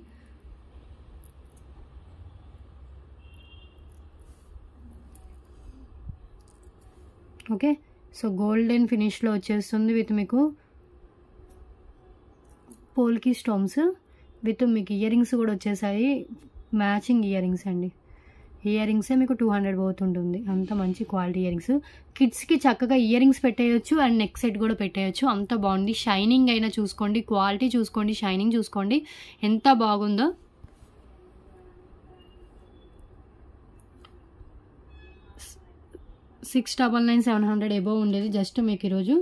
ఓకే సో గోల్డెన్ ఫినిష్లో వచ్చేస్తుంది విత్ మీకు పోల్కి స్టోన్స్ విత్ మీకు ఇయర్ రింగ్స్ కూడా వచ్చేసాయి మ్యాచింగ్ ఇయర్ రింగ్స్ అండి ఇయర్ రింగ్సే మీకు టూ హండ్రెడ్ పోతుంటుంది అంత మంచి క్వాలిటీ ఇయర్ రింగ్స్ కిడ్స్కి చక్కగా ఇయర్ రింగ్స్ పెట్టేయచ్చు అండ్ నెక్ సెట్ కూడా పెట్టేయచ్చు అంత బాగుంది షైనింగ్ అయినా చూసుకోండి క్వాలిటీ చూసుకోండి షైనింగ్ చూసుకోండి ఎంత బాగుందో six double nine seven hundred above ఉండేది జస్ట్ మీకు ఈరోజు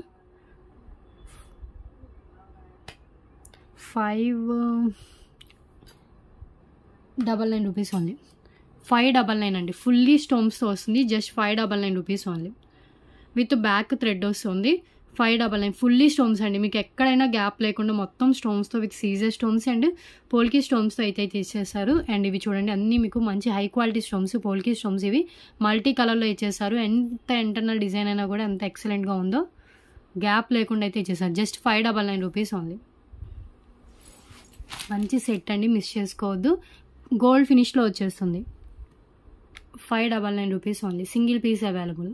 five double nine rupees only five double nine అండి ఫుల్లీ స్టోన్స్తో వస్తుంది just five double nine rupees only with back thread వస్తుంది five double nine fully stones అండి మీకు ఎక్కడైనా గ్యాప్ లేకుండా మొత్తం స్టోన్స్తో with caesar stones and polki స్టోన్స్తో అయితే తీసేశారు అండ్ ఇవి చూడండి అన్నీ మీకు మంచి high quality stones polki stones ఇవి మల్టీ కలర్లో ఇచ్చేసారు ఎంత ఇంటర్నల్ డిజైన్ అయినా కూడా ఎంత ఎక్సలెంట్గా ఉందో గ్యాప్ లేకుండా అయితే ఇచ్చేసారు just five double nine rupees only మంచి సెట్ అండి మిస్ చేసుకోవద్దు గోల్డ్ ఫినిష్లో వచ్చేస్తుంది five double nine rupees only single piece available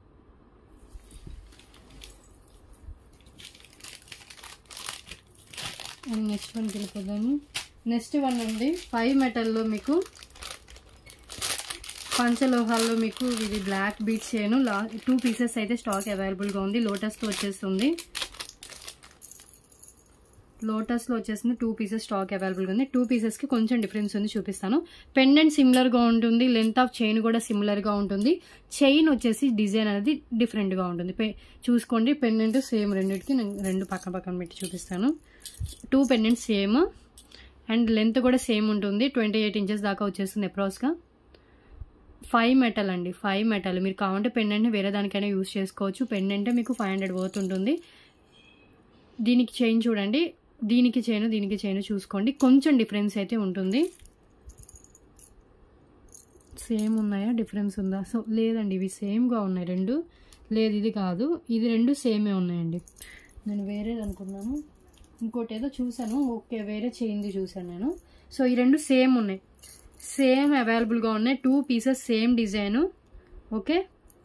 and next వన్కి వెళ్ళిపోదాము నెక్స్ట్ వన్ అండి ఫైవ్ మెటల్లో మీకు పంచలోహాల్లో మీకు ఇది బ్లాక్ బీచ్ చేయను లా టూ పీసెస్ అయితే స్టాక్ అవైలబుల్గా ఉంది లోటస్తో వచ్చేస్తుంది లోటస్లో వచ్చేసింది టూ పీసెస్ స్టాక్ అవైలబుల్గా ఉంది టూ పీసెస్కి కొంచెం డిఫరెన్స్ ఉంది చూపిస్తాను పెండెంట్ సిమిలర్గా ఉంటుంది లెంత్ ఆఫ్ చైన్ కూడా సిమిలర్గా ఉంటుంది చైన్ వచ్చేసి డిజైన్ అనేది డిఫరెంట్గా ఉంటుంది పె చూసుకోండి పెండెంట్ సేమ్ రెండింటికి నేను రెండు పక్కన పక్కన పెట్టి చూపిస్తాను two pendants same and length కూడా సేమ్ ఉంటుంది ట్వంటీ ఎయిట్ ఇంచెస్ దాకా వచ్చేస్తుంది అప్రాక్స్గా ఫైవ్ మెటల్ అండి ఫైవ్ మెటల్ మీరు కావాలంటే పెండెంట్ని వేరే దానికైనా యూస్ చేసుకోవచ్చు పెండెంటే మీకు ఫైవ్ హండ్రెడ్ పోతుంటుంది దీనికి చైన్ చూడండి దీనికి చైన్ దీనికి చైన్ చూసుకోండి కొంచెం డిఫరెన్స్ అయితే ఉంటుంది సేమ్ ఉన్నాయా డిఫరెన్స్ ఉందా సో లేదండి ఇవి సేమ్గా ఉన్నాయి రెండు లేదు ఇది కాదు ఇది రెండు సేమే ఉన్నాయండి నేను వేరేది అనుకున్నాను ఇంకోటి ఏదో చూసాను ఓకే వేరే చైన్ది చూసాను నేను సో ఈ రెండు సేమ్ ఉన్నాయి సేమ్ అవైలబుల్గా ఉన్నాయి two pieces same design okay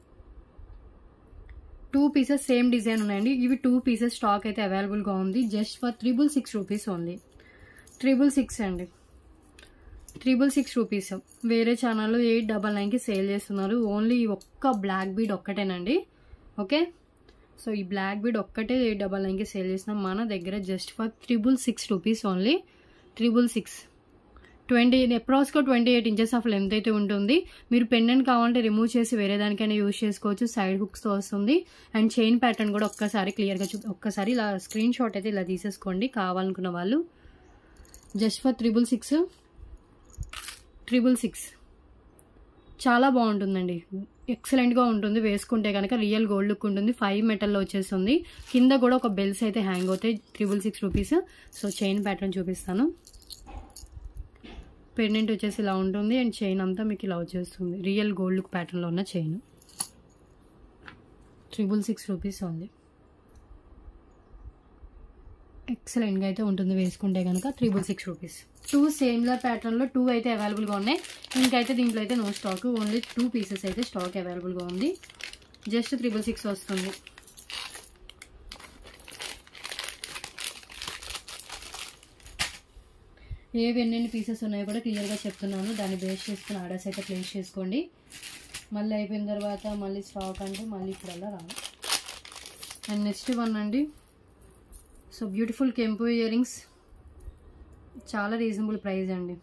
two pieces same design ఉన్నాయండి ఇవి టూ పీసెస్ స్టాక్ అయితే అవైలబుల్గా ఉంది just for triple six rupees only triple six అండి త్రిబుల్ సిక్స్ రూపీస్ వేరే ఛానల్లో ఎయిట్ డబల్ నైన్కి సేల్ చేస్తున్నారు ఓన్లీ ఒక్క బ్లాక్ బీడ్ ఒక్కటేనండి ఓకే సో ఈ బ్లాక్ బీడ్ ఒక్కటే ఎయిట్ డబల్ నైన్కి సేల్ చేస్తున్నాం మన దగ్గర just for triple six rupees only triple six twenty అప్రాక్స్గా twenty eight inches of length అయితే ఉంటుంది మీరు పెండెంట్ కావాలంటే రిమూవ్ చేసి వేరే దానికైనా యూజ్ చేసుకోవచ్చు సైడ్ హుక్స్తో వస్తుంది అండ్ చైన్ ప్యాటర్న్ కూడా ఒక్కసారి క్లియర్గా చూ ఒక్కసారి ఇలా స్క్రీన్ షాట్ అయితే ఇలా తీసేసుకోండి కావాలనుకున్న వాళ్ళు just for triple six triple six చాలా బాగుంటుందండి ఎక్సలెంట్గా ఉంటుంది వేసుకుంటే కనుక రియల్ గోల్డ్ లుక్ ఉంటుంది ఫైవ్ మెటల్లో వచ్చేస్తుంది కింద కూడా ఒక బెల్స్ అయితే హ్యాంగ్ అవుతాయి triple six rupees so chain pattern చూపిస్తాను పెండెంట్ వచ్చేసి ఇలా ఉంటుంది అండ్ చైన్ అంతా మీకు ఇలా వచ్చేస్తుంది రియల్ గోల్డ్ లుక్ ప్యాటర్న్లో ఉన్న చైన్ ట్రిపుల్ సిక్స్ రూపీస్ ఉంది ఎక్సలెంట్గా అయితే ఉంటుంది వేసుకుంటే కనుక త్రిబుల్ సిక్స్ రూపీస్ టూ సేమ్లర్ ప్యాటర్న్లో టూ అయితే అవైలబుల్గా ఉన్నాయి ఇంకైతే దీంట్లో అయితే no stock only two pieces అయితే స్టాక్ అవైలబుల్గా ఉంది జస్ట్ త్రిబుల్ సిక్స్ వస్తుంది ఏవి ఎన్నెన్ని పీసెస్ ఉన్నాయో కూడా క్లియర్గా చెప్తున్నాను దాన్ని బేస్ చేసుకుని ఆర్డర్స్ అయితే ప్లేస్ చేసుకోండి మళ్ళీ అయిపోయిన తర్వాత మళ్ళీ స్టాక్ అంటే మళ్ళీ ఇప్పుడల్లా రావు అండ్ నెక్స్ట్ వన్ అండి సో బ్యూటిఫుల్ కెంపు ఇయర్ రింగ్స్ చాలా రీజనబుల్ ప్రైస్ అండి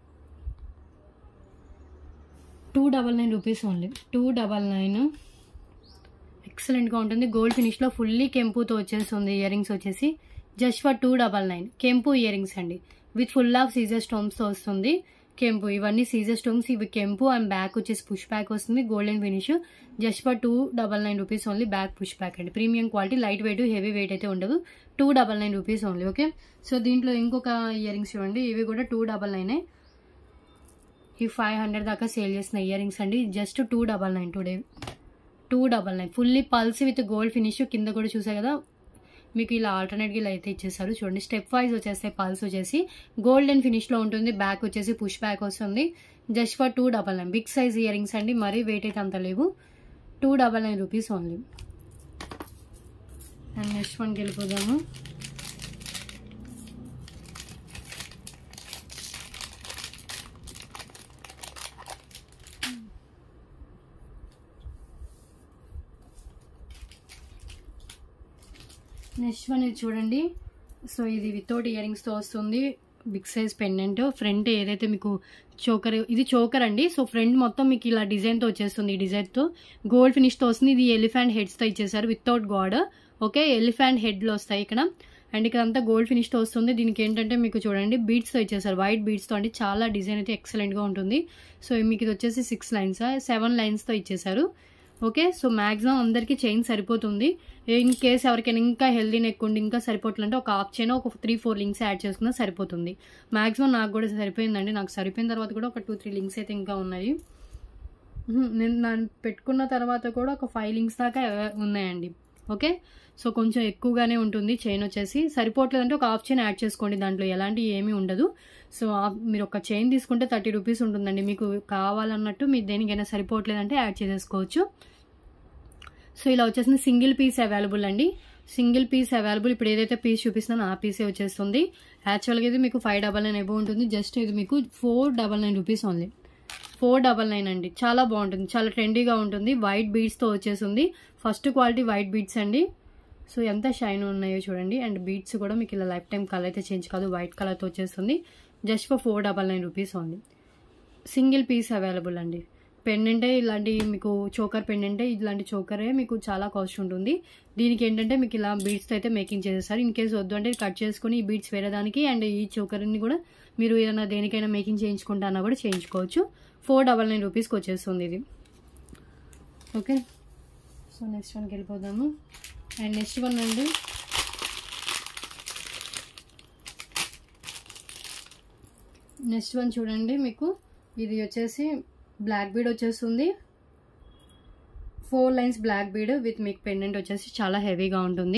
two double nine rupees only two double nine ఎక్సలెంట్గా ఉంటుంది గోల్డ్ ఫినిష్లో ఫుల్లీ కెంపుతో వచ్చేస్తుంది ఇయర్ రింగ్స్ వచ్చేసి just for two double nine కెంపు ఇయర్ రింగ్స్ అండి విత్ ఫుల్ ఆఫ్ సీజర్ స్టోన్స్తో వస్తుంది కెంపు ఇవన్నీ సీజర్ స్టోన్స్ ఇవి కెంపు అండ్ బ్యాక్ వచ్చేసి పుష్ బ్యాక్ వస్తుంది golden finish just for two double nine rupees only back push back అండి premium quality light weight heavy weight అయితే ఉండదు two double nine rupees only okay so దీంట్లో ఇంకొక earrings చూడండి ఇవి కూడా టూ డబల్ నైనే ఈ ఫైవ్ హండ్రెడ్ దాకా సేల్ చేసిన ఇయర్ రింగ్స్ అండి just two double nine today two double nine fully pearls with gold finish కింద కూడా చూసాయి కదా మీకు ఇలా ఆల్టర్నేట్గా ఇలా అయితే ఇచ్చేసారు చూడండి స్టెప్ వైజ్ వచ్చేస్తాయి పల్స్ వచ్చేసి గోల్డెన్ ఫినిష్లో ఉంటుంది బ్యాక్ వచ్చేసి పుష్ బ్యాక్ వస్తుంది just for two double nine big size earrings అండి మరీ వెయిట్ అయితే అంత లేవు two double nine rupees only and next వన్కి వెళ్ళిపోదాము నెక్స్ట్ వన్ ఇది చూడండి సో ఇది వితౌట్ ఇయర్ రింగ్స్తో వస్తుంది బిగ్ సైజ్ పెండెంట్ ఫ్రంట్ ఏదైతే మీకు చోకర్ ఇది చోకర్ అండి సో ఫ్రంట్ మొత్తం మీకు ఇలా డిజైన్తో వచ్చేస్తుంది ఈ డిజైన్తో గోల్డ్ ఫినిష్తో వస్తుంది ఇది ఎలిఫెంట్ హెడ్స్తో ఇచ్చేసారు వితౌట్ గాడ్ ఓకే ఎలిఫెంట్ హెడ్లో వస్తాయి ఇక్కడ అండ్ ఇక్కడ అంతా గోల్డ్ ఫినిష్తో వస్తుంది దీనికి ఏంటంటే మీకు చూడండి బీడ్స్తో ఇచ్చేసారు వైట్ బీడ్స్తో అండి చాలా డిజైన్ అయితే ఎక్సలెంట్గా ఉంటుంది సో మీకు ఇది వచ్చేసి సిక్స్ లైన్స్ సెవెన్ లైన్స్తో ఇచ్చేసారు ఓకే సో మ్యాక్సిమం అందరికీ చైన్ సరిపోతుంది ఇన్ కేస్ ఎవరికైనా ఇంకా హెల్దీ నెక్ ఉండి ఇంకా సరిపోతుందంటే ఒక హాఫ్ చైన్ ఒక త్రీ ఫోర్ లింక్స్ యాడ్ చేసుకున్నా సరిపోతుంది మ్యాక్సిమం నాకు కూడా సరిపోయిందండి నాకు సరిపోయిన తర్వాత కూడా ఒక టూ త్రీ లింక్స్ అయితే ఇంకా ఉన్నాయి ఉహుం, నేను నన్ను పెట్టుకున్న తర్వాత కూడా ఒక ఫైవ్ లింక్స్ దాకా ఉన్నాయండి ఓకే సో కొంచెం ఎక్కువగానే ఉంటుంది చైన్ వచ్చేసి సరిపోవట్లేదంటే ఒక హాఫ్ చైన్ యాడ్ చేసుకోండి దాంట్లో ఎలాంటి ఏమీ ఉండదు సో ఆ- మీరు ఒక చైన్ తీసుకుంటే థర్టీ రూపీస్ ఉంటుందండి మీకు కావాలన్నట్టు మీరు దేనికైనా సరిపోవట్లేదంటే యాడ్ చేసేసుకోవచ్చు సో ఇలా వచ్చేసింది సింగిల్ పీస్ అవైలబుల్ అండి సింగిల్ పీస్ అవైలబుల్ ఇప్పుడు ఏదైతే పీస్ చూపిస్తున్నానో ఆ పీసే వచ్చేస్తుంది యాక్చువల్గా ఇది మీకు ఫైవ్ డబల్ నైన్ ఎబో ఉంటుంది జస్ట్ ఇది మీకు four double nine rupees only four double nine అండి చాలా బాగుంటుంది చాలా ట్రెండీగా ఉంటుంది వైట్ బీడ్స్తో వచ్చేసింది ఫస్ట్ క్వాలిటీ వైట్ బీడ్స్ అండి సో ఎంత షైన్ ఉన్నాయో చూడండి అండ్ బీడ్స్ కూడా మీకు ఇలా లైఫ్ టైం కలర్ అయితే చేంజ్ కాదు వైట్ కలర్తో వచ్చేస్తుంది just for four double nine rupees only single piece available అండి పెండెంటే ఇలాంటి మీకు చోకర్ పెండెంటే ఇలాంటి చోకరే మీకు చాలా కాస్ట్ ఉంటుంది దీనికి ఏంటంటే మీకు ఇలా బీడ్స్తో అయితే మేకింగ్ చేసేస్తారు ఇన్ కేసు వద్దు అంటే కట్ చేసుకుని ఈ బీడ్స్ వేరే దానికి అండ్ ఈ చోకర్ని కూడా మీరు ఏదైనా దేనికైనా మేకింగ్ చేయించుకుంటా అన్నా కూడా చేయించుకోవచ్చు ఫోర్ డబల్ నైన్ రూపీస్కి వచ్చేస్తుంది ఇది ఓకే సో నెక్స్ట్ వన్కి వెళ్ళిపోదాము అండ్ నెక్స్ట్ వన్ అండి నెక్స్ట్ వన్ చూడండి మీకు ఇది వచ్చేసి బ్లాక్ బీడ్ వచ్చేస్తుంది four lines black bead with మీకు పెండెంట్ వచ్చేసి చాలా హెవీగా ఉంటుంది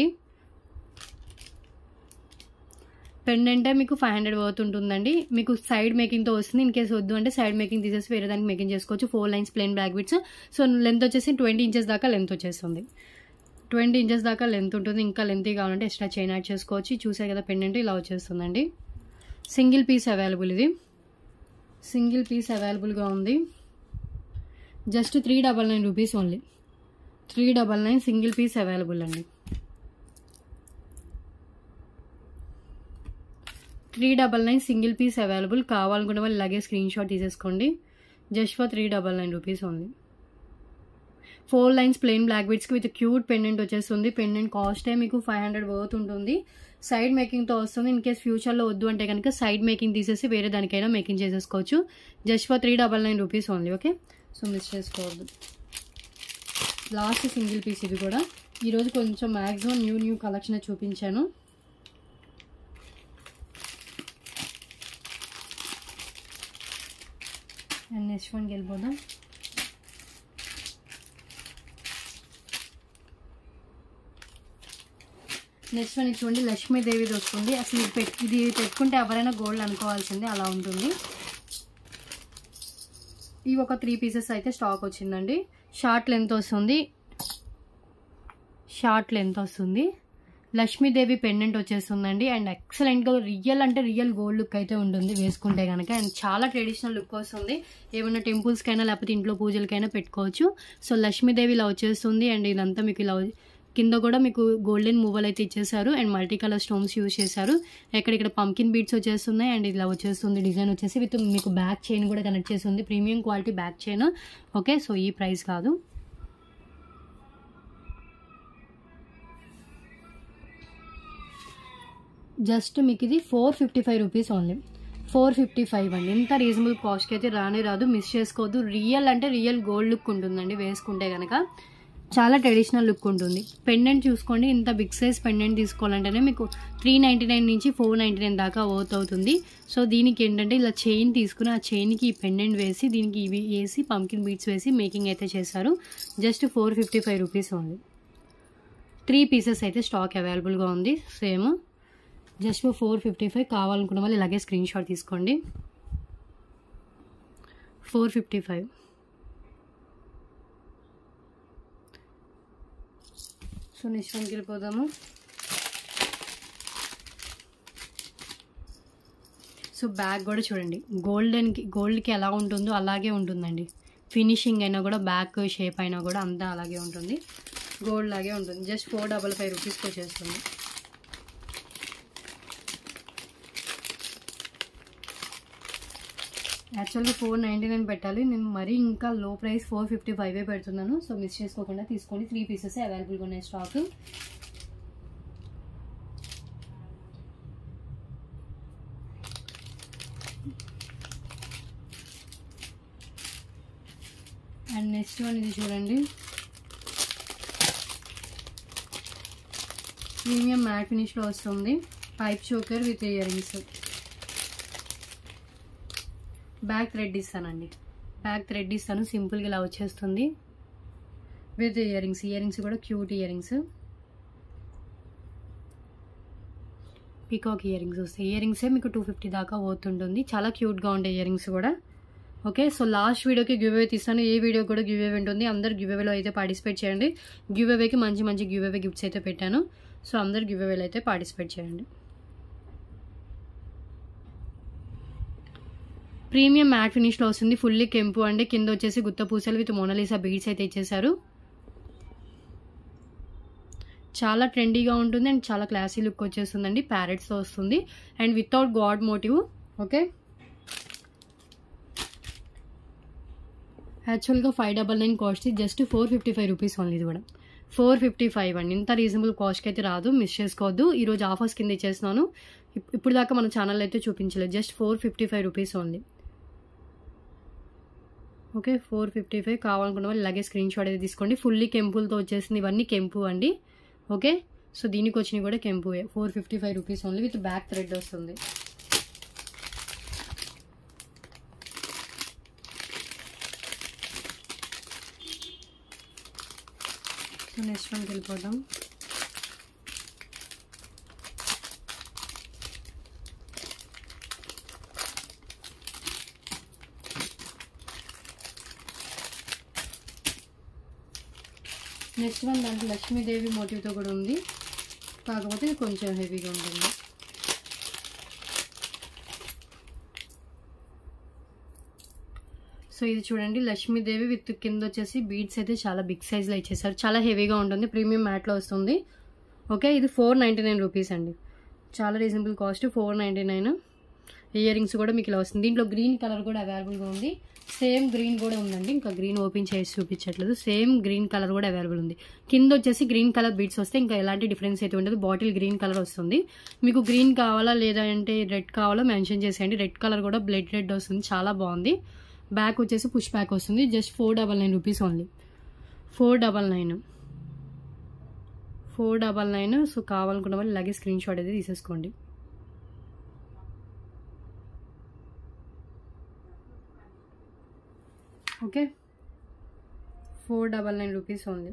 పెండెంటే మీకు ఫైవ్ హండ్రెడ్ వర్త్ ఉంటుందండి మీకు సైడ్ మేకింగ్తో వస్తుంది ఇన్ కేసు వద్దు అంటే సైడ్ మేకింగ్ తీసేసి వేరే దానికి మేకింగ్ చేసుకోవచ్చు four lines plain black beads so length వచ్చేసి ట్వంటీ ఇంచెస్ దాకా లెంత్ వచ్చేస్తుంది ట్వంటీ ఇంచెస్ దాకా లెంత్ ఉంటుంది ఇంకా లెంత్ కావాలంటే ఎక్స్ట్రా చైన్ యాడ్ చేసుకోవచ్చు చూసే కదా పెండెంట్ ఇలా వచ్చేస్తుందండి సింగిల్ పీస్ అవైలబుల్ ఇది సింగిల్ పీస్ అవైలబుల్గా ఉంది just three double nine rupees only three double nine single piece available అండి three double nine single piece available కావాలనుకునే వాళ్ళు ఇలాగే స్క్రీన్ షాట్ తీసేసుకోండి just for three double nine rupees only four lines plain black బీడ్స్కి with cute pendant వచ్చేస్తుంది pendant కాస్టే మీకు five hundred worth ఉంటుంది సైడ్ మేకింగ్తో వస్తుంది ఇన్ కేస్ ఫ్యూచర్లో వద్దు అంటే కనుక సైడ్ మేకింగ్ తీసేసి వేరే దానికైనా మేకింగ్ చేసేసుకోవచ్చు just for three double nine rupees only okay so miss చేసుకోవద్దు లాస్ట్ సింగిల్ పీస్ ఇది కూడా ఈరోజు కొంచెం మ్యాక్సిమం న్యూ న్యూ కలెక్షన్ చూపించాను అండ్ నెక్స్ట్ వన్కి వెళ్ళిపోదాం నెక్స్ట్ వన్ ఇది చూడండి లక్ష్మీదేవిది వస్తుంది అసలు ఇది పెట్ ఇది పెట్టుకుంటే ఎవరైనా గోల్డ్ అనుకోవాల్సిందే అలా ఉంటుంది ఇవి ఒక త్రీ పీసెస్ అయితే స్టాక్ వచ్చిందండి షార్ట్ లెంత్ వస్తుంది షార్ట్ లెంత్ వస్తుంది లక్ష్మీదేవి పెండెంట్ వచ్చేస్తుందండి అండ్ ఎక్సలెంట్గా రియల్ అంటే రియల్ గోల్డ్ లుక్ అయితే ఉంటుంది వేసుకుంటే కనుక అండ్ చాలా ట్రెడిషనల్ లుక్ వస్తుంది ఏమైనా టెంపుల్స్కైనా లేకపోతే ఇంట్లో పూజలకైనా పెట్టుకోవచ్చు సో లక్ష్మీదేవి ఇలా వచ్చేస్తుంది అండ్ ఇదంతా మీకు ఇలా కింద కూడా మీకు గోల్డెన్ మూవల్ అయితే ఇచ్చేసారు and multi colour stones use చేశారు ఇక్కడ ఇక్కడ పంకిన్ బీడ్స్ వచ్చేస్తున్నాయి అండ్ ఇలా వచ్చేస్తుంది డిజైన్ వచ్చేసి విత్ మీకు బ్యాక్ చైన్ కూడా కనెక్ట్ చేస్తుంది premium quality back chain okay so ఈ ప్రైస్ కాదు జస్ట్ మీకు ఇది four fifty five rupees only four fifty five అండి ఇంత రీజనబుల్ కాస్ట్కి అయితే రానే రాదు మిస్ చేసుకోవద్దు రియల్ అంటే రియల్ గోల్డ్ లుక్ ఉంటుందండి వేసుకుంటే కనుక చాలా ట్రెడిషనల్ లుక్ ఉంటుంది పెండెంట్ చూసుకోండి ఇంత బిగ్ సైజ్ పెండెంట్ తీసుకోవాలంటేనే మీకు త్రీ నైంటీ నైన్ నుంచి ఫోర్ నైంటీ నైన్ దాకా వర్త్ అవుతుంది సో దీనికి ఏంటంటే ఇలా చైన్ తీసుకుని ఆ చైన్కి ఈ పెండెంట్ వేసి దీనికి ఇవి వేసి పంకిన్ బీట్స్ వేసి మేకింగ్ అయితే చేశారు just four fifty five rupees ఉంది త్రీ పీసెస్ అయితే స్టాక్ అవైలబుల్గా ఉంది same just four fifty five కావాలనుకున్న వాళ్ళు ఇలాగే స్క్రీన్ షాట్ తీసుకోండి four fifty five so next వన్కి వెళ్ళిపోదాము సో బ్యాగ్ కూడా చూడండి గోల్డెన్కి గోల్డ్కి ఎలా ఉంటుందో అలాగే ఉంటుందండి ఫినిషింగ్ అయినా కూడా బ్యాక్ షేప్ అయినా కూడా అంతా అలాగే ఉంటుంది గోల్డ్ లాగే ఉంటుంది జస్ట్ ఫోర్ డబల్ ఫైవ్ రూపీస్కి వచ్చేస్తుంది యాక్చువల్గా ఫోర్ నైంటీ నైన్ పెట్టాలి నేను మరీ ఇంకా లో ప్రైస్ ఫోర్ ఫిఫ్టీ ఫైవే పెడుతున్నాను సో మిస్ చేసుకోకుండా తీసుకోండి త్రీ పీసెస్ అవైలబుల్గా ఉన్నాయి స్టాక్ అండ్ నెక్స్ట్ వన్ ఇది చూడండి ప్రీమియం మ్యాట్ ఫినిష్లో వస్తుంది pipe choker with earrings back thread ఇస్తానండి బ్యాక్ థ్రెడ్ ఇస్తాను సింపుల్గా ఇలా వచ్చేస్తుంది with earrings ear rings కూడా cute earrings peacock earrings వస్తాయి ఇయర్ రింగ్సే మీకు టూ ఫిఫ్టీ దాకా పోతుంటుంది చాలా క్యూట్గా ఉంటాయి ఇయర్ రింగ్స్ కూడా ఓకే సో లాస్ట్ వీడియోకి గివ్ అవే తీస్తాను ఏ వీడియో కూడా గివ్ అవే ఉంటుంది అందరు గివ్ అవేలో అయితే పార్టిసిపేట్ చేయండి గివ్ అవేకి మంచి మంచి గివ్ అవే గిఫ్ట్స్ అయితే పెట్టాను సో అందరు గివ్ అవేలో అయితే పార్టిసిపేట్ చేయండి ప్రీమియం మ్యాట్ ఫినిష్లో వస్తుంది ఫుల్లీ కెంపు అండి కింద వచ్చేసి గుత్త పూసలు విత్ మోనలీసా బీడ్స్ అయితే ఇచ్చేసారు చాలా ట్రెండీగా ఉంటుంది అండ్ చాలా క్లాసీ లుక్ వచ్చేస్తుందండి ప్యారెట్స్తో వస్తుంది and without god motive okay యాక్చువల్గా five double nine cost just four fifty five rupees only ఇది కూడా ఫోర్ ఫిఫ్టీ ఫైవ్ అండి ఇంత రీజనబుల్ కాస్ట్కి అయితే రాదు మిస్ చేసుకోవద్దు ఈరోజు ఆఫర్స్ కింద ఇచ్చేస్తున్నాను ఇప్- ఇప్పుడు దాకా మన ఛానల్ అయితే చూపించలేదు just four fifty five rupees only okay four fifty five కావాలనుకున్న వాళ్ళు ఇలాగే స్క్రీన్ షాట్ అయితే తీసుకోండి ఫుల్లీ కెంపులతో వచ్చేసింది ఇవన్నీ కెంపు అండి ఓకే సో దీనికి వచ్చినవి కూడా కెంపు four fifty five rupees only with back thread వస్తుంది సో నెక్స్ట్ వన్కి వెళ్ళిపోదాం నెక్స్ట్ వన్ దాంట్లో లక్ష్మీదేవి మోటివ్తో కూడా ఉంది కాకపోతే ఇది కొంచెం హెవీగా ఉంటుంది సో ఇది చూడండి లక్ష్మీదేవి విత్ కింద వచ్చేసి బీడ్స్ అయితే చాలా బిగ్ సైజ్లో ఇచ్చేసారు చాలా హెవీగా ఉంటుంది ప్రీమియం మ్యాట్లో వస్తుంది ఓకే ఇది ఫోర్ నైంటీ నైన్ రూపీస్ అండి చాలా reasonable cost four ninety nine ear rings కూడా మీకు ఇలా వస్తుంది దీంట్లో గ్రీన్ కలర్ కూడా అవైలబుల్గా ఉంది సేమ్ గ్రీన్ కూడా ఉందండి ఇంకా గ్రీన్ ఓపెన్ చేసి చూపించట్లేదు సేమ్ గ్రీన్ కలర్ కూడా అవైలబుల్ ఉంది కింద వచ్చేసి గ్రీన్ కలర్ బీడ్స్ వస్తే ఇంకా ఎలాంటి డిఫరెన్స్ అయితే ఉండదు బాటిల్ గ్రీన్ కలర్ వస్తుంది మీకు గ్రీన్ కావాలా లేదా అంటే రెడ్ కావాలో మెన్షన్ చేసేయండి రెడ్ కలర్ కూడా బ్లడ్ రెడ్ వస్తుంది చాలా బాగుంది బ్యాక్ వచ్చేసి పుష్ బ్యాక్ వస్తుంది just four double nine rupees only four double nine four double nine so కావాలనుకున్న వాళ్ళు ఇలాగే స్క్రీన్ షాట్ అయితే తీసేసుకోండి okay four double nine rupees only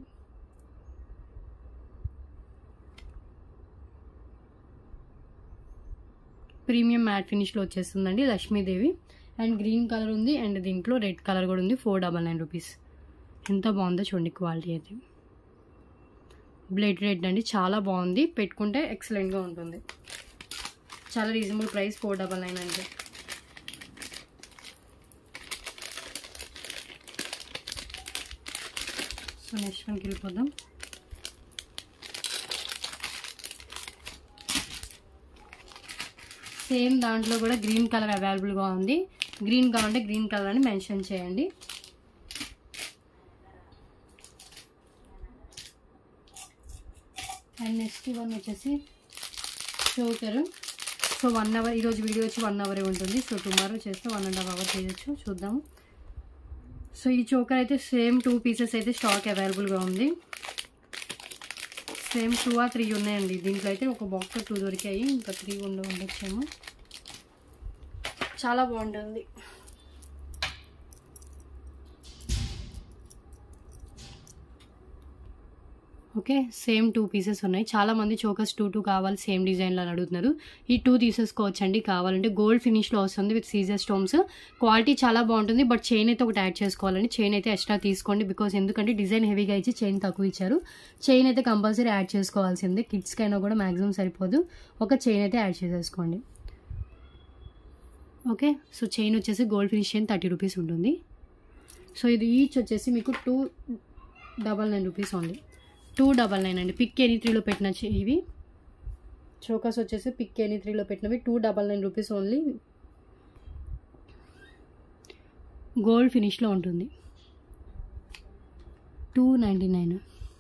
premium matte ఫినిష్లో వచ్చేస్తుందండి లక్ష్మీదేవి అండ్ గ్రీన్ కలర్ ఉంది అండ్ దీంట్లో రెడ్ కలర్ కూడా ఉంది ఫోర్ డబల్ నైన్ రూపీస్ ఎంత బాగుందో చూడండి క్వాలిటీ అయితే బ్లడ్ రెడ్ అండి చాలా బాగుంది పెట్టుకుంటే ఎక్సలెంట్గా ఉంటుంది చాలా reasonable price four double nine అంటే సో నెక్స్ట్ వన్కి వెళ్ళిపోదాం సేమ్ దాంట్లో కూడా గ్రీన్ కలర్ అవైలబుల్గా ఉంది గ్రీన్ కావాలంటే గ్రీన్ కలర్ అని మెన్షన్ చేయండి అండ్ నెక్స్ట్ వన్ వచ్చేసి చోకరు సో వన్ అవర్ ఈరోజు వీడియో వచ్చి వన్ అవరే ఉంటుంది సో టుమారో చేస్తే వన్ అండ్ హాఫ్ అవర్ చేయొచ్చు చూద్దాము సో ఈ చోకర్ అయితే సేమ్ టూ పీసెస్ అయితే స్టాక్ అవైలబుల్గా ఉంది సేమ్ టూ ఆ త్రీ ఉన్నాయండి దీంట్లో అయితే ఒక బాక్స్ టూ దొరికాయి ఇంకా త్రీ ఉండ ఉండొచ్చేమో చాలా బాగుంటుంది ఓకే సేమ్ టూ పీసెస్ ఉన్నాయి చాలా మంది చోకర్స్ టూ టూ కావాలి సేమ్ డిజైన్లో అని అడుగుతున్నారు ఈ టూ తీసేసుకోవచ్చండి కావాలంటే గోల్డ్ ఫినిష్లో వస్తుంది విత్ సీజర్ స్టోన్స్ క్వాలిటీ చాలా బాగుంటుంది బట్ చైన్ అయితే ఒకటి యాడ్ చేసుకోవాలండి చైన్ అయితే ఎక్స్ట్రా తీసుకోండి బికాస్ ఎందుకంటే డిజైన్ హెవీగా ఇచ్చి చైన్ తక్కువ ఇచ్చారు చైన్ అయితే కంపల్సరీ యాడ్ చేసుకోవాల్సిందే కిడ్స్కైనా కూడా మ్యాక్సిమం సరిపోదు ఒక చైన్ అయితే యాడ్ చేసేసుకోండి ఓకే సో చైన్ వచ్చేసి gold finish chain thirty rupees ఉంటుంది సో ఇది ఈచ్ వచ్చేసి మీకు two double nine rupees only two double nine అండి పిక్ ఎనీ త్రీలో పెట్టిన చే- ఇవి చోకస్ వచ్చేసి పిక్ ఎనీ త్రీలో పెట్టినవి two double nine rupees only gold ఫినిష్లో ఉంటుంది two ninety nine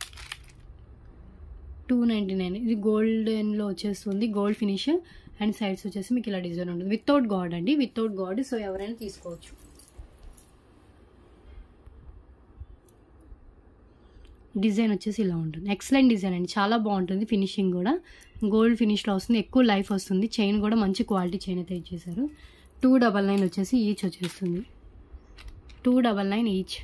two ninety nine ఇది గోల్డెన్లో వచ్చేస్తుంది గోల్డ్ ఫినిష్ అండ్ సైడ్స్ వచ్చేసి మీకు ఇలా డిజైన్ ఉంటుంది వితౌట్ గాడ్ అండి వితౌట్ గాడ్ సో ఎవరైనా తీసుకోవచ్చు డిజైన్ వచ్చేసి ఇలా ఉంటుంది ఎక్సలెంట్ డిజైన్ అండి చాలా బాగుంటుంది ఫినిషింగ్ కూడా గోల్డ్ ఫినిష్లో వస్తుంది ఎక్కువ లైఫ్ వస్తుంది చైన్ కూడా మంచి క్వాలిటీ చైన్ అయితే ఇచ్చేసారు టూ డబల్ నైన్ వచ్చేసి ఈచ్ వచ్చేస్తుంది two double nine each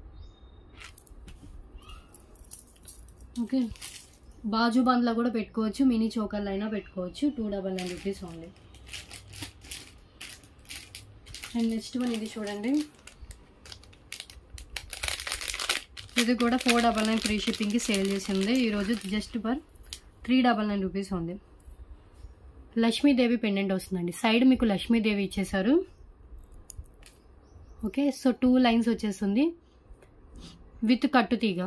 okay బాజు బంద్లో కూడా పెట్టుకోవచ్చు మినీ చోకర్లు అయినా పెట్టుకోవచ్చు two double nine rupees only and next one ఇది చూడండి ఇది కూడా ఫోర్ డబల్ నైన్ ఫ్రీ షిప్పింగ్కి సేల్ చేసింది ఈరోజు just for three double nine rupees ఉంది లక్ష్మీదేవి పెండెంట్ వస్తుందండి సైడ్ మీకు లక్ష్మీదేవి ఇచ్చేసారు ఓకే సో టూ లైన్స్ వచ్చేస్తుంది విత్ కట్టు తీగ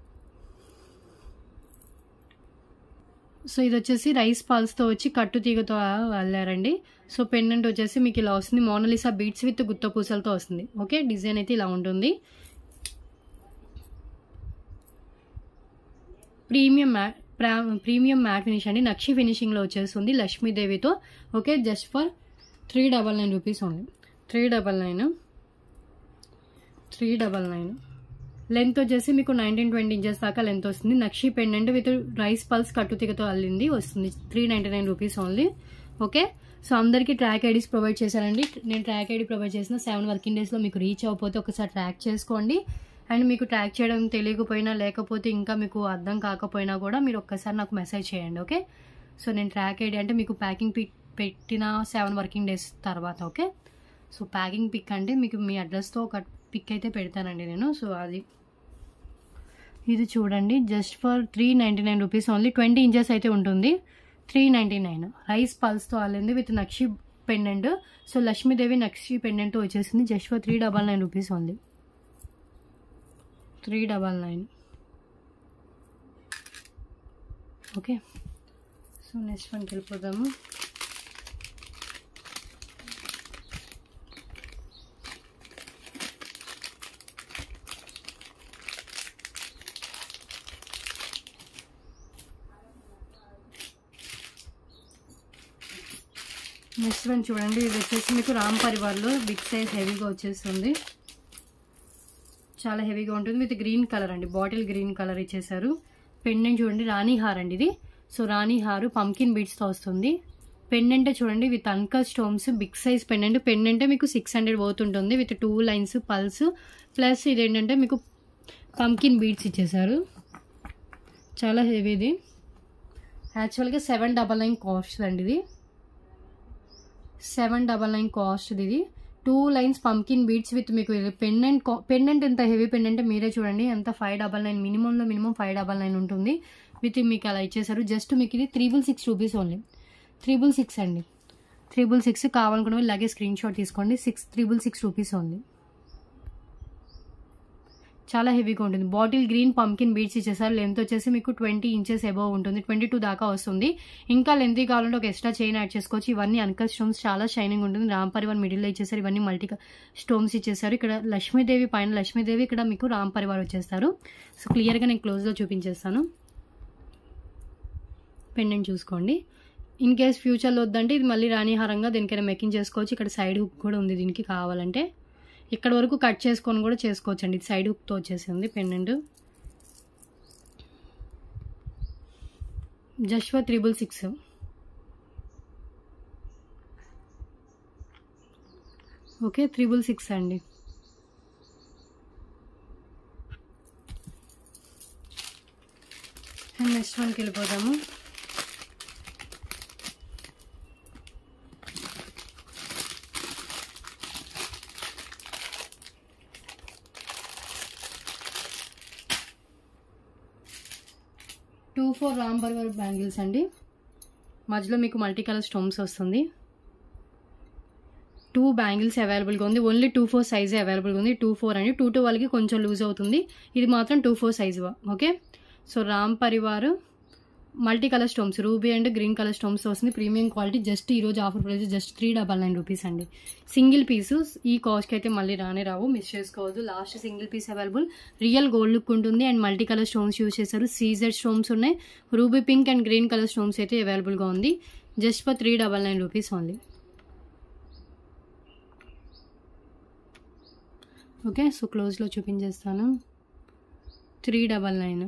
సో ఇది వచ్చేసి రైస్ పాల్స్తో వచ్చి కట్టు తీగతో వెళ్ళారండి సో పెండెంట్ వచ్చేసి మీకు ఇలా వస్తుంది మోనలిసా బీట్స్ విత్ గుత్త పూసలతో వస్తుంది ఓకే డిజైన్ అయితే ఇలా ఉంటుంది premium matte premium matte finish అండి నక్షి ఫినిషింగ్లో వచ్చేస్తుంది లక్ష్మీదేవితో okay just for three double nine rupees only three double nine three double nine length వచ్చేసి మీకు నైన్టీన్ ట్వంటీ ఇంచెస్ దాకా లెంత్ వస్తుంది నక్షి పెండెంట్ విత్ రైస్ పల్స్ కట్టుతిగతో అల్లింది వస్తుంది three ninety nine rupees only okay so అందరికీ ట్రాక్ ఐడీస్ ప్రొవైడ్ చేశానండి నేను ట్రాక్ ఐడి ప్రొవైడ్ చేసిన సెవెన్ వర్కింగ్ డేస్లో మీకు రీచ్ అవ్వకపోతే ఒకసారి ట్రాక్ చేసుకోండి అండ్ మీకు ట్రాక్ చేయడం తెలియకపోయినా లేకపోతే ఇంకా మీకు అర్థం కాకపోయినా కూడా మీరు ఒక్కసారి నాకు మెసేజ్ చేయండి ఓకే సో నేను ట్రాక్ ఐడి అంటే మీకు ప్యాకింగ్ పిక్ పెట్టిన సెవెన్ వర్కింగ్ డేస్ తర్వాత ఓకే సో ప్యాకింగ్ పిక్ అంటే మీకు మీ అడ్రస్తో ఒక పిక్ అయితే పెడతానండి నేను సో అది ఇది చూడండి just for three ninety nine rupees only twenty inches అయితే ఉంటుంది త్రీ నైంటీ నైన్ రైస్ పల్స్తో అల్లింది విత్ నక్షి పెండెంట్ సో లక్ష్మీదేవి నక్షి పెండెంట్ వచ్చేసింది just for three double nine rupees only three double nine okay so next వన్కి వెళ్ళిపోదాము నెక్స్ట్ వన్ చూడండి ఇది వచ్చేసి మీకు రామ్ పరివార్లో బిగ్ సైజ్ హెవీగా వచ్చేస్తుంది చాలా హెవీగా ఉంటుంది విత్ గ్రీన్ కలర్ అండి బాటిల్ గ్రీన్ కలర్ ఇచ్చేసారు పెండెంట్ చూడండి రాణి హార్ అండి ఇది సో రాణి హారు పంకిన్ బీడ్స్తో వస్తుంది పెండెంట్ చూడండి with uncut stones big size pendant pendant మీకు సిక్స్ హండ్రెడ్ పోతుంటుంది with two lines pearls plus ఇది ఏంటంటే మీకు పంకిన్ బీడ్స్ ఇచ్చేసారు చాలా హెవీది యాక్చువల్గా సెవెన్ డబల్ నైన్ కాస్ట్ అండి ఇది సెవెన్ డబల్ నైన్ కాస్ట్ ఇది two lines pumpkin beads with మీకు పెండెంట్ పెండెంట్ ఎంత హెవీ పెండెంట్ మీరే చూడండి ఎంత ఫైవ్ డబల్ నైన్ మినిమంలో మినిమం ఫైవ్ డబల్ నైన్ ఉంటుంది విత్ మీకు అలా ఇచ్చేసారు జస్ట్ మీకు ఇది triple six rupees only triple six అండి త్రిబుల్ సిక్స్ కావాలనుకున్న వాళ్ళు ఇలాగే స్క్రీన్ షాట్ తీసుకోండి six triple six rupees only చాలా హెవీగా ఉంటుంది బాటిల్ గ్రీన్ పంకిన్ బీడ్స్ ఇచ్చేసారు లెంత్ వచ్చేసి మీకు ట్వంటీ ఇంచెస్ అబవ్ ఉంటుంది ట్వంటీ టూ దాకా వస్తుంది ఇంకా లెంత్ కావాలంటే ఒక ఎక్స్ట్రా చైన్ యాడ్ చేసుకోవచ్చు ఇవన్నీ అన్కల్ స్టోన్స్ చాలా షైనింగ్ ఉంటుంది రామ్ పరివార్ మిడిల్లో ఇచ్చేసారు ఇవన్నీ మల్టీ స్టోన్స్ ఇచ్చేసారు ఇక్కడ లక్ష్మీదేవి పైన లక్ష్మీదేవి ఇక్కడ మీకు రామ్ పరివార్ వచ్చేస్తారు సో క్లియర్గా నేను క్లోజ్లో చూపించేస్తాను పెండెంట్ చూసుకోండి ఇన్ కేస్ ఫ్యూచర్లో వద్దంటే ఇది మళ్ళీ రాణిహారంగా దేనికైనా మేకింగ్ చేసుకోవచ్చు ఇక్కడ సైడ్ హుక్ కూడా ఉంది దీనికి కావాలంటే ఇక్కడ వరకు కట్ చేసుకొని కూడా చేసుకోవచ్చు అండి ఇది సైడ్ హుక్తో వచ్చేసింది pendant just for triple six okay triple six అండి అండ్ నెక్స్ట్ వన్కి వెళ్ళిపోదాము టూ ఫోర్ రామ్ బర్గర్ బ్యాంగిల్స్ అండి మధ్యలో మీకు మల్టీ కలర్ స్టోన్స్ వస్తుంది టూ బ్యాంగిల్స్ అవైలబుల్గా ఉంది ఓన్లీ టూ ఫోర్ సైజే అవైలబుల్గా ఉంది టూ ఫోర్ అండి టూ టూ వాళ్ళకి కొంచెం లూజ్ అవుతుంది ఇది మాత్రం two four size okay so Ram Parivar multi colour stones ruby and green colour stones వస్తుంది ప్రీమియం క్వాలిటీ జస్ట్ ఈరోజు offer price just three double nine rupees అండి సింగిల్ పీసు ఈ కాస్ట్కి అయితే మళ్ళీ రానే రావు మిస్ చేసుకోవద్దు last single piece available real gold look ఉంటుంది and multi colour stones use చేశారు సీజెడ్ స్టోన్స్ ఉన్నాయి ruby pink and green colour stones అయితే అవైలబుల్గా ఉంది just for three double nine rupees only okay so క్లోజ్లో చూపించేస్తాను three double nine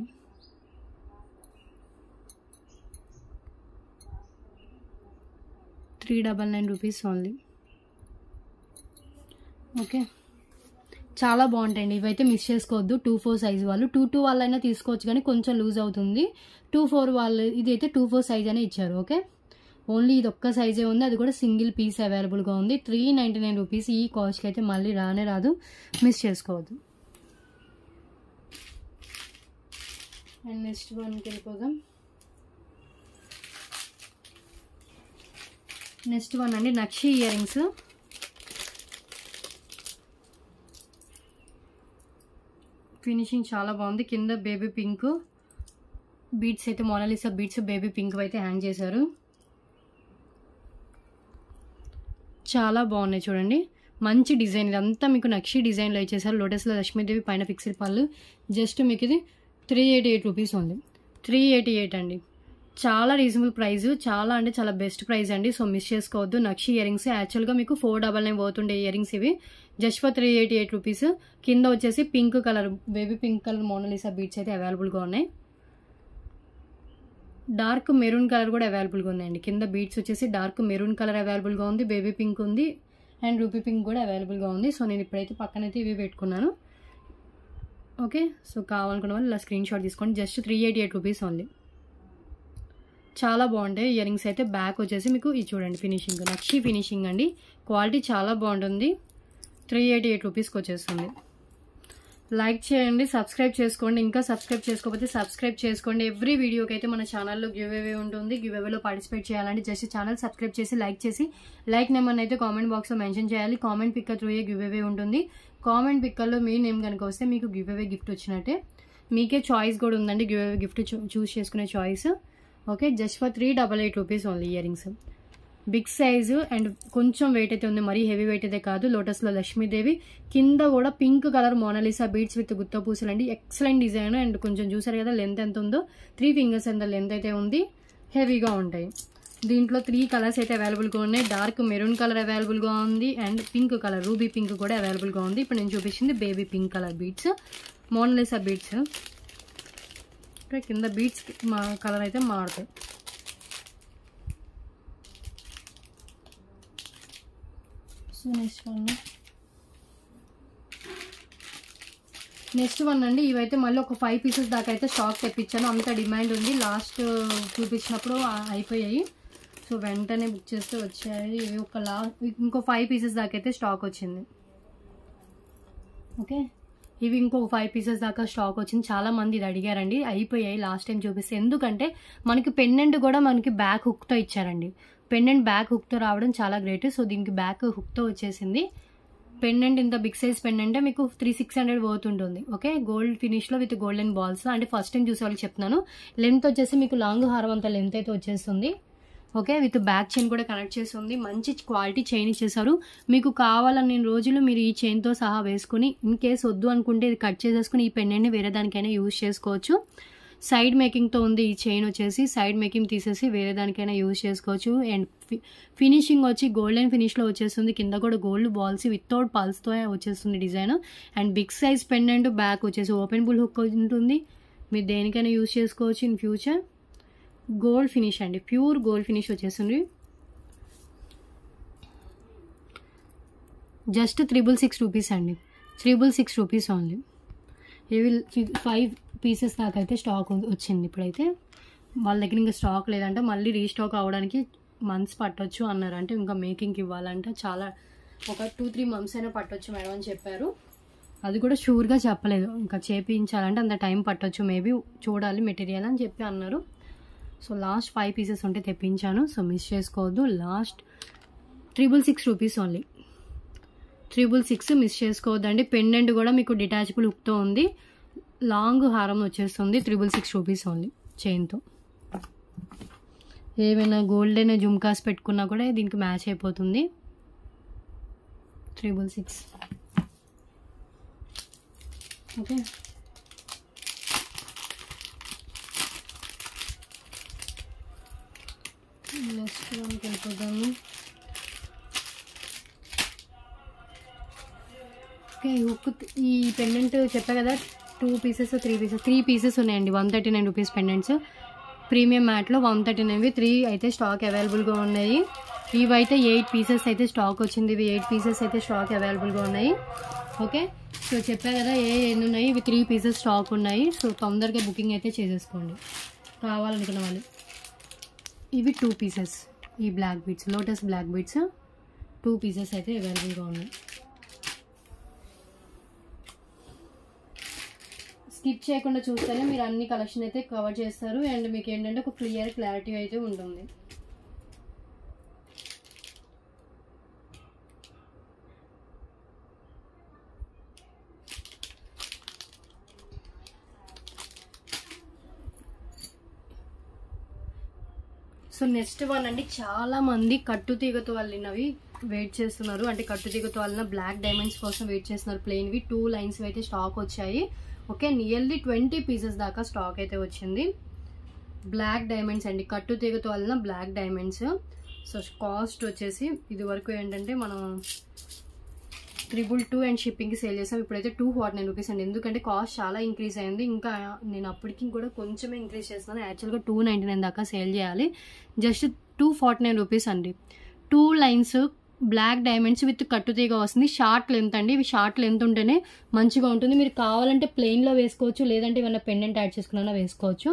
three double nine rupees only okay చాలా బాగుంటాయండి ఇవైతే మిస్ చేసుకోవద్దు టూ ఫోర్ సైజ్ వాళ్ళు టూ టూ వాళ్ళైనా తీసుకోవచ్చు కానీ కొంచెం లూజ్ అవుతుంది టూ ఫోర్ వాళ్ళు ఇది అయితే టూ ఫోర్ సైజ్ అనే ఇచ్చారు ఓకే ఓన్లీ ఇది ఒక్క సైజే ఉంది అది కూడా సింగిల్ పీస్ అవైలబుల్గా ఉంది త్రీ నైంటీ నైన్ రూపీస్ ఈ కాస్ట్కి అయితే మళ్ళీ రానే రాదు మిస్ చేసుకోవద్దు అండ్ నెక్స్ట్ వన్కి వెళ్ళిపోదాం నెక్స్ట్ వన్ అండి నక్షి ఇయర్ రింగ్స్ ఫినిషింగ్ చాలా బాగుంది కింద బేబీ పింక్ బీట్స్ అయితే మోనాలిసా బీట్స్ బేబీ పింక్ అయితే హ్యాంగ్ చేశారు చాలా బాగున్నాయి చూడండి మంచి డిజైన్ ఇదంతా మీకు నక్షి డిజైన్లో ఇచ్చేసారు లోటస్లో లక్ష్మీదేవి పైన ఫిక్స్డ్ పళ్ళు జస్ట్ మీకు ఇది త్రీ ఎయిటీ ఎయిట్ రూపీస్ ఉంది త్రీ ఎయిటీ ఎయిట్ అండి చాలా రీజనబుల్ ప్రైస్ చాలా అంటే చాలా బెస్ట్ ప్రైస్ అండి సో మిస్ చేసుకోవద్దు నక్షి ఇయర్ రింగ్స్ యాక్చువల్గా మీకు ఫోర్ డబల్ నైన్ పోతుండే ఇయర్ రింగ్స్ ఇవి just for three eighty eight rupees కింద వచ్చేసి pink colour baby pink colour Mona Lisa beads అయితే అవైలబుల్గా ఉన్నాయి డార్క్ మెరూన్ కలర్ కూడా అవైలబుల్గా ఉన్నాయండి కింద బీట్స్ వచ్చేసి డార్క్ మెరూన్ కలర్ అవైలబుల్గా ఉంది బేబీ పింక్ ఉంది అండ్ రూపీ పింక్ కూడా అవైలబుల్గా ఉంది సో నేను ఇప్పుడైతే పక్కనైతే ఇవి పెట్టుకున్నాను ఓకే సో కావాలనుకున్న వాళ్ళు ఇలా స్క్రీన్ షాట్ తీసుకోండి just three eighty eight rupees only చాలా బాగుంటాయి ఇయర్ రింగ్స్ అయితే బ్యాక్ వచ్చేసి మీకు ఇది చూడండి ఫినిషింగ్ నక్షి ఫినిషింగ్ అండి క్వాలిటీ చాలా బాగుంటుంది త్రీ ఎయిటీ ఎయిట్ రూపీస్కి వచ్చేస్తుంది లైక్ చేయండి సబ్స్క్రైబ్ చేసుకోండి ఇంకా సబ్స్క్రైబ్ చేసుకోకపోతే సబ్స్క్రైబ్ చేసుకోండి ఎవ్రీ వీడియోకి అయితే మన ఛానల్లో గివ్ అవే ఉంటుంది గివ్ అవేలో పార్టిసిపేట్ చేయాలంటే జస్ట్ ఛానల్ సబ్స్క్రైబ్ చేసి లైక్ చేసి లైక్ నెంబర్ని అయితే కామెంట్ బాక్స్లో మెన్షన్ చేయాలి comment picker through give away ఉంటుంది కామెంట్ పిక్కర్లో మీ నేమ్ కనుక వస్తే మీకు గివ్ అవే గిఫ్ట్ వచ్చినట్టే మీకే చాయిస్ కూడా ఉందండి గివ్ అవే గిఫ్ట్ చూస్ చేసుకునే choice okay just for three double eight rupees only ear rings big size and కొంచెం వెయిట్ అయితే ఉంది మరీ హెవీ వెయిట్ అయితే కాదు లోటస్లో లక్ష్మీదేవి కింద కూడా pink colour Mona Lisa beads with గుత్త పూసలు అండి ఎక్సలెంట్ డిజైన్ అండ్ కొంచెం చూసారు కదా లెంత్ ఎంత ఉందో త్రీ ఫింగర్స్ ఎంత లెంత్ అయితే ఉంది హెవీగా ఉంటాయి దీంట్లో త్రీ కలర్స్ అయితే అవైలబుల్గా ఉన్నాయి డార్క్ మెరూన్ కలర్ అవైలబుల్గా ఉంది and pink colour ruby pink కూడా అవైలబుల్గా ఉంది ఇప్పుడు నేను చూపించింది baby pink colour beads Mona Lisa beads ఇక్కడ కింద బీడ్స్ మా కలర్ అయితే మారుతాయి so next one next one అండి ఇవైతే మళ్ళీ ఒక ఫైవ్ పీసెస్ దాకా అయితే స్టాక్ తెప్పించాను అంత డిమాండ్ ఉంది లాస్ట్ చూపించినప్పుడు ఆ- అయిపోయాయి సో వెంటనే బుక్ చేస్తే వచ్చాయి ఇవి ఒక లా ఇంకో ఫైవ్ పీసెస్ దాకా అయితే స్టాక్ వచ్చింది ఓకే ఇవి ఇంకో ఫైవ్ పీసెస్ దాకా స్టాక్ వచ్చింది చాలా మంది ఇది అడిగారండి అయిపోయాయి లాస్ట్ టైం చూపిస్తే ఎందుకంటే మనకి పెండెంట్ కూడా మనకి బ్యాక్ హుక్తో ఇచ్చారండి పెండెంట్ బ్యాక్ హుక్తో రావడం చాలా గ్రేట్ సో దీనికి బ్యాక్ హుక్తో వచ్చేసింది పెండెంట్ ఇంత బిగ్ సైజ్ పెండెంట్ మీకు త్రీ సిక్స్ హండ్రెడ్ పోతుంటుంది ఓకే గోల్డ్ ఫినిష్లో విత్ గోల్డెన్ బాల్స్ అంటే ఫస్ట్ టైం చూసే వాళ్ళకి చెప్తున్నాను లెంత్ వచ్చేసి మీకు లాంగ్ హారం అంత లెంత్ అయితే వచ్చేస్తుంది ఓకే విత్ బ్యాక్ చైన్ కూడా కనెక్ట్ చేసి ఉంది మంచి క్వాలిటీ చైన్ ఇచ్చేసారు మీకు కావాలని రోజులు మీరు ఈ చైన్తో సహా వేసుకుని ఇన్ కేస్ వద్దు అనుకుంటే ఇది కట్ చేసేసుకుని ఈ పెండెంట్ని వేరే దానికైనా యూజ్ చేసుకోవచ్చు సైడ్ మేకింగ్తో ఉంది ఈ చైన్ వచ్చేసి సైడ్ మేకింగ్ తీసేసి వేరే దానికైనా యూజ్ చేసుకోవచ్చు అండ్ ఫినిషింగ్ వచ్చి గోల్డెన్ ఫినిష్లో వచ్చేస్తుంది కింద కూడా గోల్డ్ బాల్స్ వితౌట్ పల్స్తో వచ్చేస్తుంది design and big size pendant back వచ్చేసి ఓపెన్ బుల్ హుక్ ఉంటుంది మీరు దేనికైనా యూజ్ చేసుకోవచ్చు ఇన్ ఫ్యూచర్ గోల్డ్ ఫినిష్ అండి ప్యూర్ గోల్డ్ ఫినిష్ వచ్చేస్తుంది జస్ట్ త్రిబుల్ సిక్స్ రూపీస్ అండి త్రిబుల్ సిక్స్ రూపీస్ ఓన్లీ ఇవి ఫైవ్ పీసెస్ దాకా అయితే స్టాక్ వచ్చింది ఇప్పుడైతే వాళ్ళ దగ్గర ఇంకా స్టాక్ లేదంటే మళ్ళీ రీస్టాక్ అవ్వడానికి మంత్స్ పట్టొచ్చు అన్నారు అంటే ఇంకా మేకింగ్కి ఇవ్వాలంటే చాలా ఒక టూ త్రీ మంత్స్ అయినా పట్టొచ్చు మేడం అని చెప్పారు అది కూడా షూర్గా చెప్పలేదు ఇంకా చేపించాలంటే అంత టైం పట్టొచ్చు మేబీ చూడాలి మెటీరియల్ అని చెప్పి అన్నారు సో లాస్ట్ ఫైవ్ పీసెస్ ఉంటే తెప్పించాను సో మిస్ చేసుకోవద్దు last triple six rupees only triple six miss చేసుకోవద్దండి పెండెంట్ కూడా మీకు డిటాచబుల్ హుక్తో ఉంది లాంగ్ హారం వచ్చేస్తుంది త్రిబుల్ సిక్స్ రూపీస్ ఓన్లీ చైన్తో ఏమైనా గోల్డెన్ జుమ్కాస్ పెట్టుకున్నా కూడా దీనికి మ్యాచ్ అయిపోతుంది త్రిబుల్ సిక్స్ ఓకే నెక్స్ట్ వన్కి వెళ్ళిపోదాము ఓకే హుక్ ఈ పెండెంట్ చెప్పా కదా two pieces three pieces three pieces ఉన్నాయండి one thirty nine rupees pendants premium మ్యాట్లో వన్ థర్టీ నైన్వి త్రీ అయితే స్టాక్ అవైలబుల్గా ఉన్నాయి ఇవి అయితే ఎయిట్ పీసెస్ అయితే స్టాక్ వచ్చింది ఇవి ఎయిట్ పీసెస్ అయితే స్టాక్ అవైలబుల్గా ఉన్నాయి ఓకే సో చెప్పా కదా ఏ ఎన్ని ఉన్నాయి ఇవి త్రీ పీసెస్ స్టాక్ ఉన్నాయి సో తొందరగా బుకింగ్ అయితే చేసేసుకోండి కావాలనుకున్న వాళ్ళు ఇవి టూ పీసెస్ ఈ black beads lotus black beads two pieces అయితే అవైలబుల్గా ఉన్నాయి స్కిప్ చేయకుండా చూస్తేనే మీరు అన్ని కలెక్షన్ అయితే కవర్ చేస్తారు అండ్ మీకు ఏంటంటే ఒక క్లియర్ క్లారిటీ అయితే ఉంటుంది సో నెక్స్ట్ వన్ అండి చాలా మంది కట్టు తీగతో వాళ్ళినవి వెయిట్ చేస్తున్నారు అంటే కట్టు తీగతో వాళ్ళ బ్లాక్ డైమండ్స్ కోసం వెయిట్ చేస్తున్నారు ప్లెయిన్వి టూ లైన్స్ అయితే స్టాక్ వచ్చాయి ఓకే నియర్లీ ట్వంటీ పీసెస్ దాకా స్టాక్ అయితే వచ్చింది బ్లాక్ డైమండ్స్ అండి కట్టు తీగతో వలన బ్లాక్ డైమండ్స్ సో కాస్ట్ వచ్చేసి ఇది వరకు ఏంటంటే మనం త్రిబుల్ టూ అండ్ షిప్పింగ్కి సేల్ చేసాం ఇప్పుడైతే టూ ఫార్టీ నైన్ రూపీస్ అండి ఎందుకంటే కాస్ట్ చాలా ఇంక్రీజ్ అయింది ఇంకా నేను అప్పటికి కూడా కొంచెమే ఇంక్రీజ్ చేస్తున్నాను యాక్చువల్గా టూ నైంటీ నైన్ దాకా సేల్ చేయాలి just two forty nine rupees అండి two lines black diamonds with కట్టుతీగ వస్తుంది షార్ట్ లెంత్ అండి ఇవి షార్ట్ లెంత్ ఉంటేనే మంచిగా ఉంటుంది మీరు కావాలంటే ప్లెయిన్లో వేసుకోవచ్చు లేదంటే ఏమైనా పెండెంట్ యాడ్ చేసుకున్నా వేసుకోవచ్చు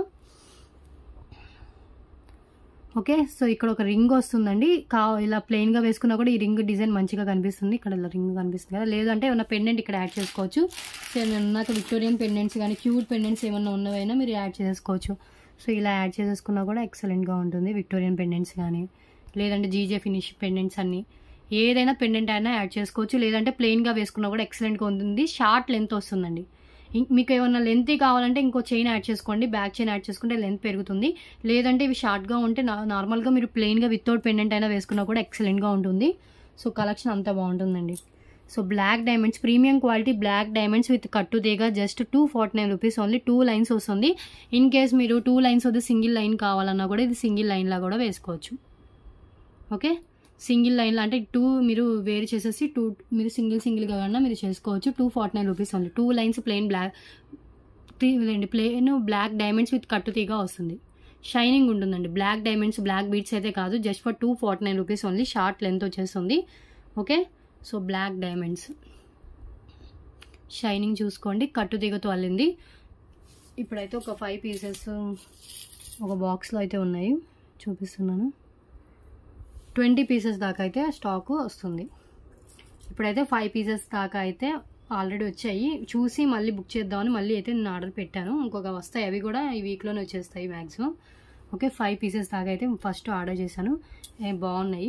ఓకే సో ఇక్కడ ఒక రింగ్ వస్తుందండి కా ఇలా ప్లెయిన్గా వేసుకున్నా కూడా ఈ రింగ్ డిజైన్ మంచిగా కనిపిస్తుంది ఇక్కడ ఇలా రింగ్ కనిపిస్తుంది కదా లేదంటే ఏమైనా పెండెంట్ ఇక్కడ యాడ్ చేసుకోవచ్చు సో నేను నాకు విక్టోరియన్ పెండెంట్స్ కానీ క్యూట్ పెండెంట్స్ ఏమైనా ఉన్నవైనా మీరు యాడ్ చేసుకోవచ్చు సో ఇలా యాడ్ చేసేసుకున్నా కూడా ఎక్సలెంట్గా ఉంటుంది విక్టోరియన్ పెండెంట్స్ కానీ లేదంటే జీజే ఫినిష్ పెండెంట్స్ అన్ని ఏదైనా పెండెంట్ అయినా యాడ్ చేసుకోవచ్చు లేదంటే ప్లెయిన్గా వేసుకున్నా కూడా ఎక్సలెంట్గా ఉంటుంది షార్ట్ లెంత్ వస్తుందండి ఇం- మీకు ఏమన్నా లెంత్ కావాలంటే ఇంకో చైన్ యాడ్ చేసుకోండి బ్యాక్ చైన్ యాడ్ చేసుకుంటే లెంత్ పెరుగుతుంది లేదంటే ఇవి షార్ట్గా ఉంటే నా- నార్మల్గా మీరు ప్లెయిన్గా వితౌట్ పెండెంట్ అయినా వేసుకున్నా కూడా ఎక్సలెంట్గా ఉంటుంది సో కలెక్షన్ అంతా బాగుంటుందండి so black diamonds premium quality black diamonds with కట్టు తీగ just two forty nine rupees only two lines వస్తుంది ఇన్ కేస్ మీరు టూ లైన్స్ వద్దు సింగిల్ లైన్ కావాలన్నా కూడా ఇది సింగిల్ లైన్లా కూడా వేసుకోవచ్చు ఓకే సింగిల్ లైన్లో అంటే టూ మీరు వేరు చేసేసి టూ మీరు సింగిల్ సింగిల్గా కన్నా మీరు చేసుకోవచ్చు two forty nine rupees only two lines plain black లేండి ప్లెయిన్ బ్లాక్ డైమండ్స్ విత్ కట్టుతీగా వస్తుంది షైనింగ్ ఉంటుందండి బ్లాక్ డైమండ్స్ బ్లాక్ బీట్స్ అయితే కాదు just for two forty nine rupees only short length వచ్చేస్తుంది okay so black diamonds shining చూసుకోండి కట్టుతీగతో అల్లింది ఇప్పుడైతే ఒక ఫైవ్ పీసెస్ ఒక బాక్స్లో అయితే ఉన్నాయి చూపిస్తున్నాను ట్వంటీ పీసెస్ దాకా అయితే స్టాక్ వస్తుంది ఇప్పుడైతే ఫైవ్ పీసెస్ దాకా అయితే ఆల్రెడీ వచ్చాయి చూసి మళ్ళీ బుక్ చేద్దామని మళ్ళీ అయితే నేను ఆర్డర్ పెట్టాను ఇంకొక వస్తాయి అవి కూడా ఈ వీక్లోనే వచ్చేస్తాయి మ్యాక్సిమం ఓకే ఫైవ్ పీసెస్ దాకా అయితే ఫస్ట్ ఆర్డర్ చేశాను ఏ బాగున్నాయి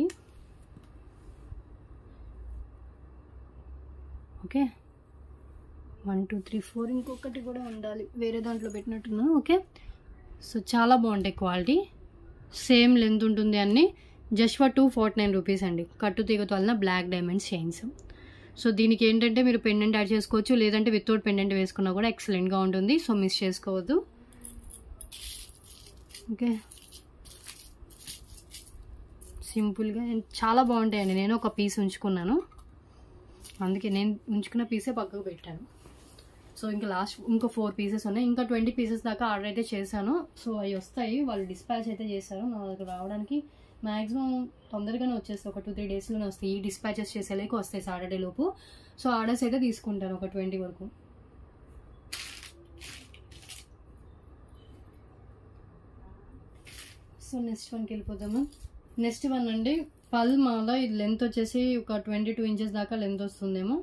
okay one two three four ఇంకొకటి కూడా ఉండాలి వేరే దాంట్లో పెట్టినట్టున్నాను ఓకే సో చాలా బాగుంటాయి క్వాలిటీ సేమ్ లెంత్ ఉంటుంది అన్ని just for two forty nine rupees అండి కట్టు తీగతో వలన బ్లాక్ డైమండ్స్ చైన్స్ సో దీనికి ఏంటంటే మీరు పెండెంట్ యాడ్ చేసుకోవచ్చు లేదంటే వితౌట్ పెండెంట్ వేసుకున్నా కూడా ఎక్సలెంట్గా ఉంటుంది సో మిస్ చేసుకోవద్దు ఓకే సింపుల్గా చాలా బాగుంటాయండి నేను ఒక పీస్ ఉంచుకున్నాను అందుకే నేను ఉంచుకున్న పీసే పక్కకు పెట్టాను సో ఇంకా లాస్ట్ ఇంకా ఫోర్ పీసెస్ ఉన్నాయి ఇంకా ట్వంటీ పీసెస్ దాకా ఆర్డర్ అయితే చేశాను సో అవి వస్తాయి వాళ్ళు డిస్పాచ్ అయితే చేశారు నా దగ్గర రావడానికి మ్యాక్సిమం తొందరగానే వచ్చేస్తాయి ఒక టూ త్రీ డేస్లోనే వస్తాయి ఈ డిస్పాచెస్ చేసేలేక వస్తాయి సాటర్డే లోపు సో ఆర్డర్స్ అయితే తీసుకుంటాను ఒక ట్వంటీ వరకు సో నెక్స్ట్ వన్కి వెళ్ళిపోదాము నెక్స్ట్ వన్ అండి పల్ మాల ఇది లెంత్ వచ్చేసి ఒక ట్వంటీ టూ ఇంచెస్ దాకా లెంత్ వస్తుందేమో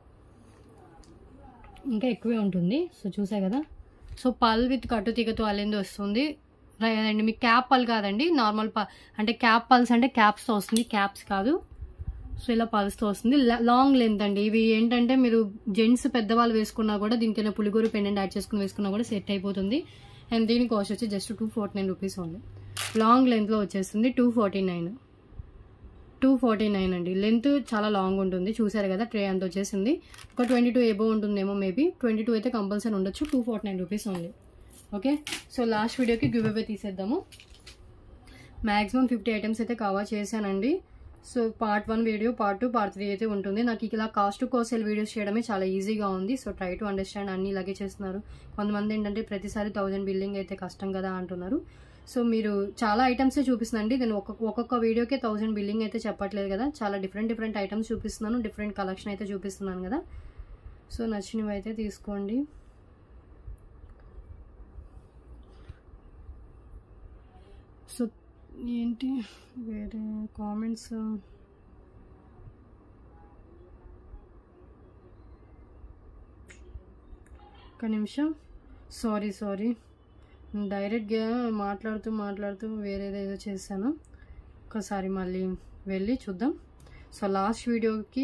ఇంకా ఎక్కువే ఉంటుంది సో చూసా కదా సో పల్ విత్ కట్టు తీగతో అల్లెంది వస్తుంది అండి మీకు క్యాప్ పల్ కాదండి నార్మల్ ప అంటే క్యాప్ పల్స్ అంటే క్యాప్స్తో వస్తుంది క్యాప్స్ కాదు సో ఇలా పల్స్తో వస్తుంది లాంగ్ లెంత్ అండి ఇవి ఏంటంటే మీరు జెంట్స్ పెద్దవాళ్ళు వేసుకున్నా కూడా దీనికైనా పులిగూరు పెండెంట్ యాడ్ చేసుకుని వేసుకున్నా కూడా సెట్ అయిపోతుంది అండ్ దీని కాస్ట్ వచ్చి just two forty nine rupees only long లెంత్లో వచ్చేస్తుంది two forty nine two forty nine అండి లెంత్ చాలా లాంగ్ ఉంటుంది చూసారు కదా ట్రే అంత వచ్చేసింది ఒక ట్వంటీ టూ ఎబో ఉంటుందేమో మేబీ ట్వంటీ టూ అయితే కంపల్సరీ ఉండొచ్చు two forty nine rupees only okay so last వీడియోకి గివ్ అవే తీసేద్దాము మ్యాక్సిమం ఫిఫ్టీ ఐటమ్స్ అయితే కవర్ చేశానండి so part one video part two part three అయితే ఉంటుంది నాకు ఇలా కాస్ట్ కోసెల్ వీడియోస్ చేయడమే చాలా ఈజీగా ఉంది సో ట్రై టు అండర్స్టాండ్ అన్ని ఇలాగే చేస్తున్నారు కొంతమంది ఏంటంటే ప్రతిసారి థౌజండ్ బిల్లింగ్ అయితే కష్టం కదా అంటున్నారు సో మీరు చాలా ఐటమ్సే చూపిస్తుందండి నేను ఒక్కొక్క ఒక్కొక్క వీడియోకే థౌజండ్ బిల్లింగ్ అయితే చెప్పట్లేదు కదా చాలా డిఫరెంట్ డిఫరెంట్ ఐటమ్స్ చూపిస్తున్నాను డిఫరెంట్ కలెక్షన్ అయితే చూపిస్తున్నాను కదా సో నచ్చినవి అయితే తీసుకోండి సో ఏంటి వేరే కామెంట్స్ ఒక నిమిషం సారీ సారీ డైరెక్ట్గా మాట్లాడుతూ మాట్లాడుతూ వేరేదేదో చేశాను ఒకసారి మళ్ళీ వెళ్ళి చూద్దాం సో లాస్ట్ వీడియోకి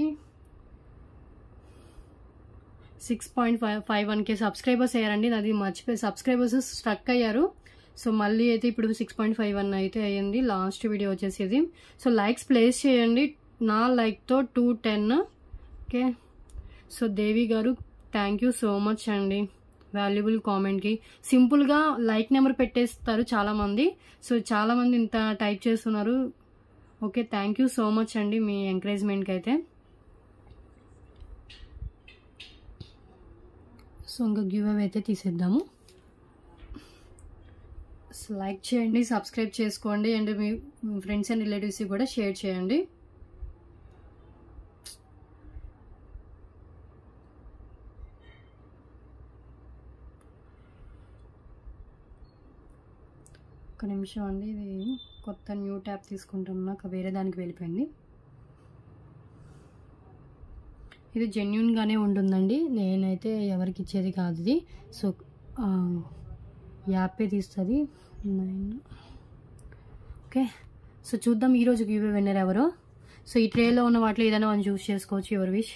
సిక్స్ పాయింట్ ఫైవ్ ఫైవ్ వన్కే సబ్స్క్రైబర్స్ అయ్యారండి నాది మర్చిపోయి సబ్స్క్రైబర్స్ స్ట్రక్ అయ్యారు సో మళ్ళీ అయితే ఇప్పుడు సిక్స్ పాయింట్ ఫైవ్ వన్ అయితే అయ్యింది లాస్ట్ వీడియో వచ్చేసి ఇది సో లైక్స్ ప్లేస్ చేయండి నా లైక్తో two ten okay so Devi గారు థ్యాంక్ యూ సో మచ్ అండి వాల్యుబుల్ కామెంట్కి సింపుల్గా లైక్ నెంబర్ పెట్టేస్తారు చాలామంది సో చాలామంది ఇంత టైప్ చేస్తున్నారు okay thank you so much అండి మీ ఎంకరేజ్మెంట్కి అయితే సో ఇంకా గివ్ అవే అయితే తీసేద్దాము లైక్ చేయండి సబ్స్క్రైబ్ చేసుకోండి అండ్ మీ ఫ్రెండ్స్ అండ్ రిలేటివ్స్కి కూడా షేర్ చేయండి ఒక నిమిషం అండి ఇది కొత్త న్యూ ట్యాబ్ తీసుకుంటున్నాక వేరే దానికి వెళ్ళిపోయింది ఇది జెన్యున్గానే ఉంటుందండి నేనైతే ఎవరికి ఇచ్చేది కాదు ఇది సో యాపే తీస్తుంది నైన్ ఓకే సో చూద్దాం ఈరోజు గివ్ విన్నర్ ఎవరో సో ఈ ట్రేలో ఉన్న వాటిలో ఏదైనా మనం చూస్ చేసుకోవచ్చు ఎవరి విష్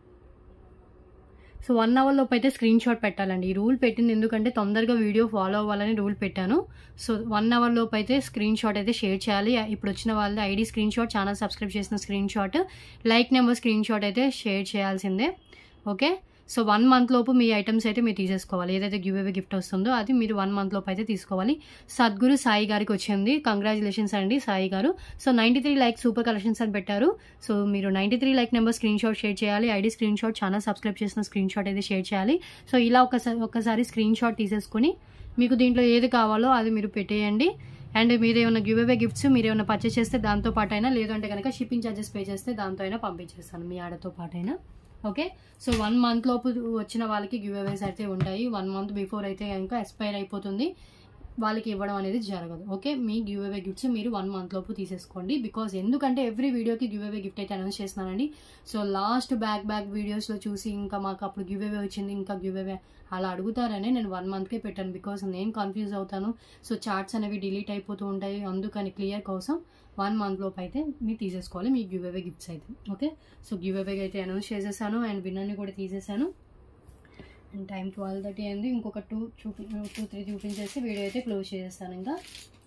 సో వన్ అవర్ లోపు అయితే స్క్రీన్ షాట్ పెట్టాలండి ఈ రూల్ పెట్టింది ఎందుకంటే తొందరగా వీడియో ఫాలో అవ్వాలని రూల్ పెట్టాను సో వన్ అవర్ లోపు అయితే స్క్రీన్ షాట్ అయితే షేర్ చేయాలి ఇప్పుడు వచ్చిన వాళ్ళది ID screen shot channel subscribe చేసిన screen shot like number screen shot అయితే షేర్ చేయాల్సిందే ఓకే సో వన్ మంత్ లోపు మీ ఐటమ్స్ అయితే మీరు తీసేసుకోవాలి ఏదైతే గివ్ అవే గిఫ్ట్ వస్తుందో అది మీరు వన్ మంత్ లోపు అయితే తీసుకోవాలి సద్గురు సాయి గారికి వచ్చింది కంగ్రాచులేషన్స్ అండి సాయి గారు so ninety three like super collections అని పెట్టారు సో మీరు ninety three like number screen shot share చేయాలి ID screen shot channel subscribe చేసిన స్క్రీన్ షాట్ అయితే షేర్ చేయాలి సో ఇలా ఒకసారి ఒకసారి స్క్రీన్ షాట్ తీసేసుకుని మీకు దీంట్లో ఏది కావాలో అది మీరు పెట్టేయండి అండ్ మీరు ఏమైనా గివ్ అవే గిఫ్ట్స్ మీరు ఏమైనా పర్చేస్ చేస్తే దాంతో పాటు అయినా లేదంటే కనుక షిప్పింగ్ ఛార్జెస్ పే చేస్తే దాంతో అయినా పంపించేస్తాను మీ ఆడతో పాటు అయినా ఓకే సో వన్ మంత్ లోపు వచ్చిన వాళ్ళకి గివ్ అవేస్ అయితే ఉంటాయి వన్ మంత్ బిఫోర్ అయితే కనుక ఎక్స్పైర్ అయిపోతుంది వాళ్ళకి ఇవ్వడం అనేది జరగదు ఓకే మీ గివ్ అవే గిఫ్ట్స్ మీరు వన్ మంత్ లోపు తీసేసుకోండి బికాజ్ ఎందుకంటే ఎవ్రీ వీడియోకి గివ్ అవే గిఫ్ట్ అయితే అనౌన్స్ చేస్తున్నానండి సో లాస్ట్ బ్యాక్ బ్యాక్ వీడియోస్లో చూసి ఇంకా మాకు అప్పుడు గివ్ అవే వచ్చింది ఇంకా గివ్ అవే అలా అడుగుతారని నేను వన్ మంత్కే పెట్టాను బికాజ్ నేను కన్ఫ్యూజ్ అవుతాను సో చార్ట్స్ అనేవి డిలీట్ అయిపోతూ ఉంటాయి అందుకని క్లియర్ కోసం వన్ మంత్ లోపు అయితే మీరు తీసేసుకోవాలి మీ గివ్ అవే గిఫ్ట్స్ అయితే ఓకే సో గివ్ అవే అయితే అనౌన్స్ చేసేసాను అండ్ విన్నర్ని కూడా తీసేసాను అండ్ టైం ట్వెల్వ్ థర్టీ అయింది ఇంకొక టూ చూపి టూ త్రీ చూపించేసి వీడియో అయితే క్లోజ్ చేసేస్తాను ఇంకా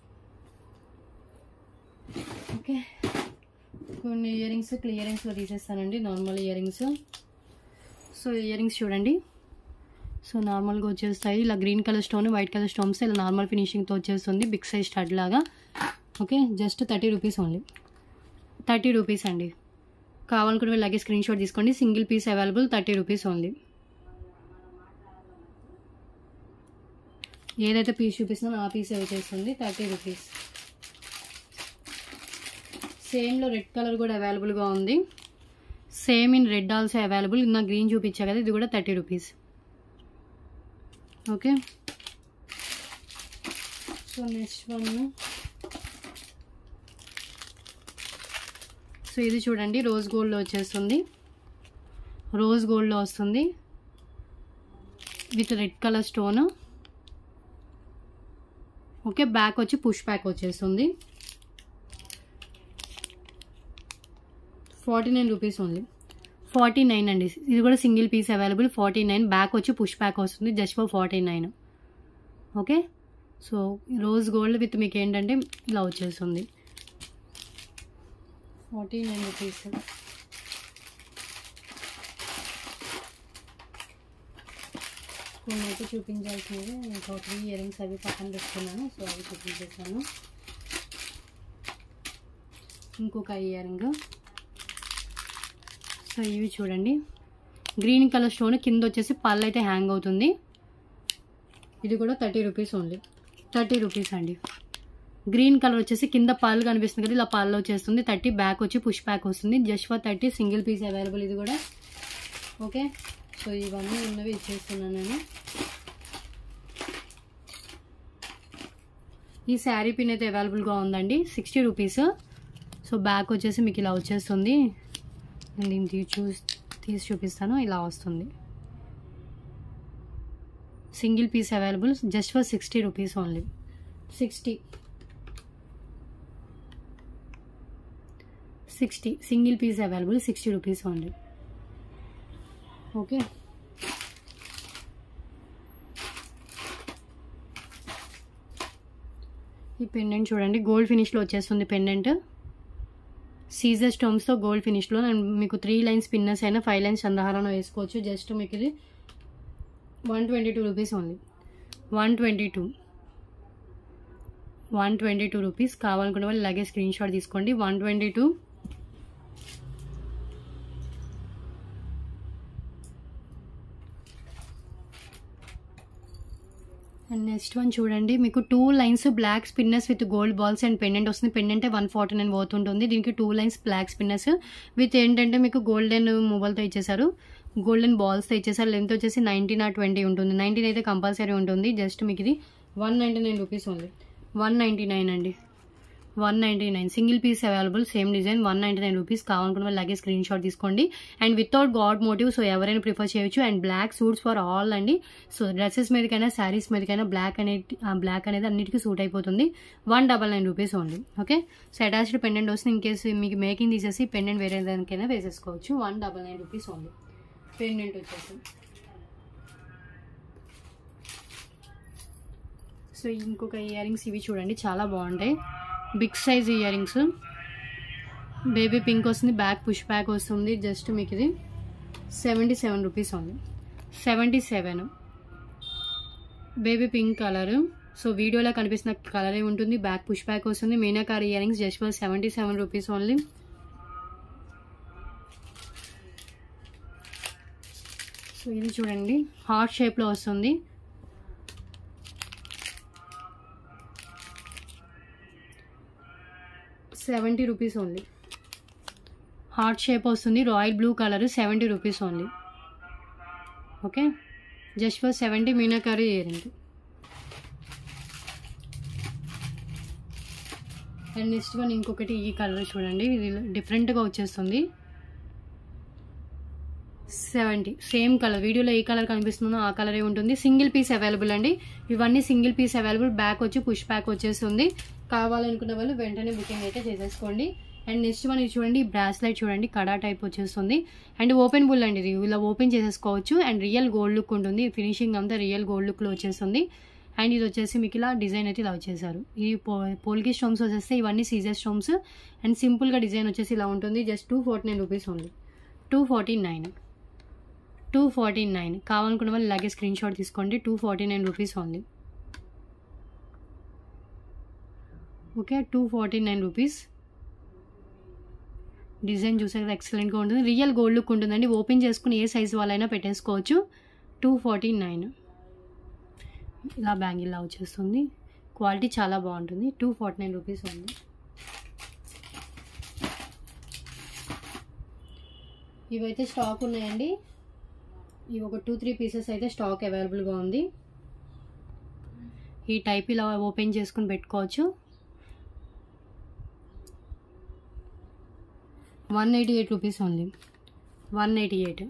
ఓకే కొన్ని ఇయర్ రింగ్స్ క్లియరింగ్స్లో తీసేస్తానండి normal earrings so earrings చూడండి సో నార్మల్గా వచ్చేస్తాయి ఇలా green colour stone white colour stones ఇలా నార్మల్ ఫినిషింగ్తో వచ్చేస్తుంది బిగ్ సైజ్ స్టడ్ లాగా okay just thirty rupees only thirty rupees అండి కావాలనుకుంటే మీరు అలాగే స్క్రీన్ షాట్ తీసుకోండి single piece available thirty rupees only ఏదైతే పీస్ చూపిస్తుందో ఆ పీస్ వచ్చేస్తుంది థర్టీ రూపీస్ సేమ్లో రెడ్ కలర్ కూడా అవైలబుల్గా ఉంది same in red also available నా గ్రీన్ చూపించా కదా ఇది కూడా thirty rupees okay so next one so ఇది చూడండి రోజ్ గోల్డ్లో వచ్చేస్తుంది రోజ్ గోల్డ్లో వస్తుంది with red colour stone okay back వచ్చి పుష్ బ్యాక్ వచ్చేస్తుంది forty nine rupees only forty nine అండి ఇది కూడా single piece available forty nine back వచ్చి పుష్ బ్యాక్ వస్తుంది just for forty nine okay so rose gold with మీకు ఏంటంటే ఇలా వచ్చేస్తుంది ఫార్టీ నైన్ రూపీస్ కొన్ని అయితే చూపించాల్సినవి ఇంకో త్రీ ఇయర్ రింగ్స్ అవి పక్కన పెట్టుకున్నాను సో అవి చూపించేసాను ఇంకొక ఇయర్ రింగ్ సో ఇవి చూడండి గ్రీన్ కలర్ స్టోన్ కింద వచ్చేసి పళ్ళు అయితే హ్యాంగ్ అవుతుంది ఇది కూడా thirty rupees only thirty rupees అండి గ్రీన్ కలర్ వచ్చేసి కింద పళ్ళు కనిపిస్తుంది కదా ఇలా పళ్ళు వచ్చేస్తుంది థర్టీ బ్యాక్ వచ్చి పుష్ బ్యాక్ వస్తుంది just for thirty single piece available ఇది కూడా ఓకే సో ఇవన్నీ ఉన్నవి ఇచ్చేస్తున్నాను నేను ఈ శారీ పిన్ అయితే అవైలబుల్గా ఉందండి సిక్స్టీ రూపీస్ సో బ్యాక్ వచ్చేసి మీకు ఇలా వచ్చేస్తుంది నేను దీన్ని తీ చూసి తీసి చూపిస్తాను ఇలా వస్తుంది single piece available just for sixty rupees only sixty sixty single piece available sixty rupees only okay ఈ పెండెంట్ చూడండి గోల్డ్ ఫినిష్లో వచ్చేస్తుంది పెండెంట్ సీజర్ స్టోమ్స్తో గోల్డ్ ఫినిష్లో నేను మీకు త్రీ లైన్స్ పిన్నర్స్ అయినా ఫైవ్ లైన్స్ చంద్రహారం వేసుకోవచ్చు జస్ట్ మీకు ఇది one twenty two rupees only one twenty two one twenty two rupees కావాలనుకునే వాళ్ళు ఇలాగే స్క్రీన్ షాట్ తీసుకోండి one twenty two and next one చూడండి మీకు two lines black spinners with gold balls and pendant వస్తుంది పెండెంట్ వన్ ఫార్టీ నైన్ పోతుంటుంది దీనికి two lines black spinners with ఏంటంటే మీకు గోల్డెన్ మూవల్తో ఇచ్చేసారు గోల్డెన్ బాల్స్తో ఇచ్చేసారు లెంత్ వచ్చేసి నైన్టీన్ ఆ ట్వంటీ ఉంటుంది నైన్టీన్ అయితే కంపల్సరీ ఉంటుంది జస్ట్ మీకు ఇది one ninety nine rupees only one ninety nine అండి one ninety nine single piece available same design one ninety nine rupees కావాలనుకున్న వాళ్ళు అలాగే స్క్రీన్ షాట్ తీసుకోండి and without god motive so ఎవరైనా ప్రిఫర్ చేయొచ్చు and black suits for all అండి so dresses మీదకైనా శారీస్ మీదకైనా బ్లాక్ అనేది బ్లాక్ అనేది అన్నిటికీ సూట్ అయిపోతుంది one double nine rupees only okay so attached pendant వస్తుంది ఇన్ కేసు మీకు మేకింగ్ తీసేసి పెండెంట్ వేరే దానికైనా వేసేసుకోవచ్చు one double nine rupees only pendant వచ్చేసి సో ఇంకొక ఇయర్ రింగ్స్ ఇవి చూడండి చాలా బాగుంటాయి big size earrings baby pink వస్తుంది బ్యాక్ పుష్ బ్యాక్ వస్తుంది జస్ట్ మీకు ఇది సెవెంటీ సెవెన్ రూపీస్ ఉంది seventy seven baby pink colour so వీడియోలో కనిపిస్తున్న కలరే ఉంటుంది బ్యాక్ పుష్ బ్యాక్ వస్తుంది మీనాకార్ earrings just for seventy seven rupees only so ఇది చూడండి హార్ట్ షేప్లో వస్తుంది seventy rupees only heart shape వస్తుంది royal blue colour seventy rupees only okay just for seventy meenakari earring and next one ఇంకొకటి ఈ colour చూడండి ఇది డిఫరెంట్గా వచ్చేస్తుంది సెవెంటీ సేమ్ కలర్ వీడియోలో ఏ కలర్ కనిపిస్తుందో ఆ కలరే ఉంటుంది సింగిల్ పీస్ అవైలబుల్ అండి ఇవన్నీ సింగిల్ పీస్ అవైలబుల్ బ్యాక్ వచ్చి పుష్ బ్యాక్ వచ్చేస్తుంది కావాలనుకున్న వాళ్ళు వెంటనే బుకింగ్ అయితే చేసేసుకోండి అండ్ నెక్స్ట్ వన్ ఇది చూడండి బ్రాస్లైట్ చూడండి కడా టైప్ వచ్చేస్తుంది అండ్ ఓపెన్ బుల్ అండి ఇది ఇలా ఓపెన్ చేసేసుకోవచ్చు అండ్ రియల్ గోల్డ్ లుక్ ఉంటుంది ఫినిషింగ్ అంతా రియల్ గోల్డ్ లుక్లో వచ్చేస్తుంది అండ్ ఇది వచ్చేసి మీకు ఇలా డిజైన్ అయితే ఇలా వచ్చేసారు ఇది పో పోల్కి స్టోమ్స్ వచ్చేస్తే ఇవన్నీ సీజర్ స్టోమ్స్ అండ్ సింపుల్గా డిజైన్ వచ్చేసి ఇలా ఉంటుంది just two forty nine rupees only two forty nine two forty nine కావాలనుకున్న వాళ్ళు ఇలాగే స్క్రీన్ షాట్ తీసుకోండి two forty nine rupees only okay two forty nine rupees design చూసాక ఎక్సలెంట్గా ఉంటుంది రియల్ గోల్డ్ లుక్ ఉంటుందండి ఓపెన్ చేసుకుని ఏ సైజ్ వాళ్ళైనా పెట్టేసుకోవచ్చు టూ ఫార్టీ నైన్ ఇలా బ్యాంగిల్లా వచ్చేస్తుంది క్వాలిటీ చాలా బాగుంటుంది టూ ఫార్టీ నైన్ రూపీస్ ఉంది ఇవైతే స్టాక్ ఉన్నాయండి ఇవి ఒక టూ త్రీ పీసెస్ అయితే స్టాక్ అవైలబుల్గా ఉంది ఈ టైప్ ఇలా ఓపెన్ చేసుకుని పెట్టుకోవచ్చు వన్ ఎయిటీ ఎయిట్ రూపీస్ ఉంది one eighty eight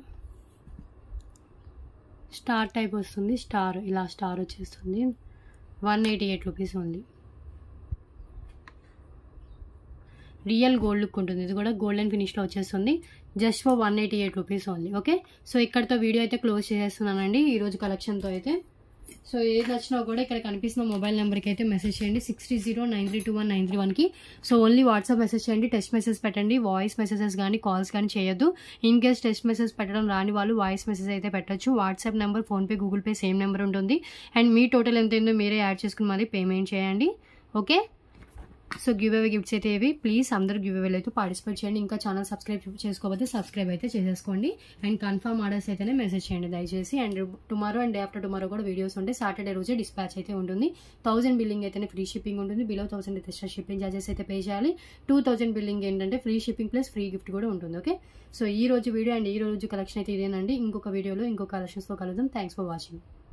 star type వస్తుంది స్టార్ ఇలా స్టార్ వచ్చేస్తుంది వన్ ఎయిటీ ఎయిట్ రూపీస్ ఉంది రియల్ గోల్డ్ లుక్ ఉంటుంది ఇది కూడా గోల్డెన్ ఫినిష్లో వచ్చేస్తుంది just for one eighty eight rupees only okay so ఇక్కడతో వీడియో అయితే క్లోజ్ చేసేస్తున్నానండి ఈరోజు కలెక్షన్తో అయితే సో ఏది నచ్చినా కూడా ఇక్కడ కనిపిస్తున్న మొబైల్ నెంబర్కి అయితే మెసేజ్ చేయండి six three zero nine three two one nine three వన్కి సో ఓన్లీ వాట్సాప్ మెసేజ్ చేయండి టెక్స్ట్ మెసేజ్ పెట్టండి వాయిస్ మెసేజెస్ కానీ కాల్స్ కానీ చేయొద్దు ఇన్ కేస్ టెక్స్ట్ మెసేజ్ పెట్టడం రాని వాళ్ళు వాయిస్ మెసేజ్ అయితే పెట్టచ్చు WhatsApp number PhonePe Google Pay same number ఉంటుంది అండ్ మీ టోటల్ ఎంత అయిందో మీరే యాడ్ చేసుకుని మరి పేమెంట్ చేయండి okay so give away gifts అయితే ఇవి ప్లీజ్ అందరూ గివ్ అవేలు అయితే పార్టిసిపేట్ చేయండి ఇంకా ఛానల్ సబ్స్క్రైబ్ చేసుకోకపోతే సబ్స్క్రైబ్ అయితే చేసేసుకోండి అండ్ కన్ఫర్మ్ ఆర్డర్స్ అయితేనే మెసేజ్ చేయండి దయచేసి and tomorrow and day after tomorrow కూడా వీడియోస్ ఉంటాయి సాటర్డే రోజే డిస్పాచ్ అయితే ఉంటుంది థౌసండ్ బిల్లింగ్ అయితేనే ఫ్రీ షిప్పింగ్ ఉంటుంది బిలో థౌసండ్ అయితే షిప్పింగ్ చార్జెస్ అయితే పే చేయాలి టూ థౌసండ్ బిల్లింగ్ ఏంటంటే free shipping plus free gift కూడా ఉంటుంది ఓకే సో ఈ రోజు వీడియో అండ్ ఈ రోజు కలెక్షన్ అయితే ఇదేనండి ఇంకొక వీడియోలో ఇంకొక కలెక్షన్స్తో కలుద్దాం థ్యాంక్స్ ఫర్ వాచింగ్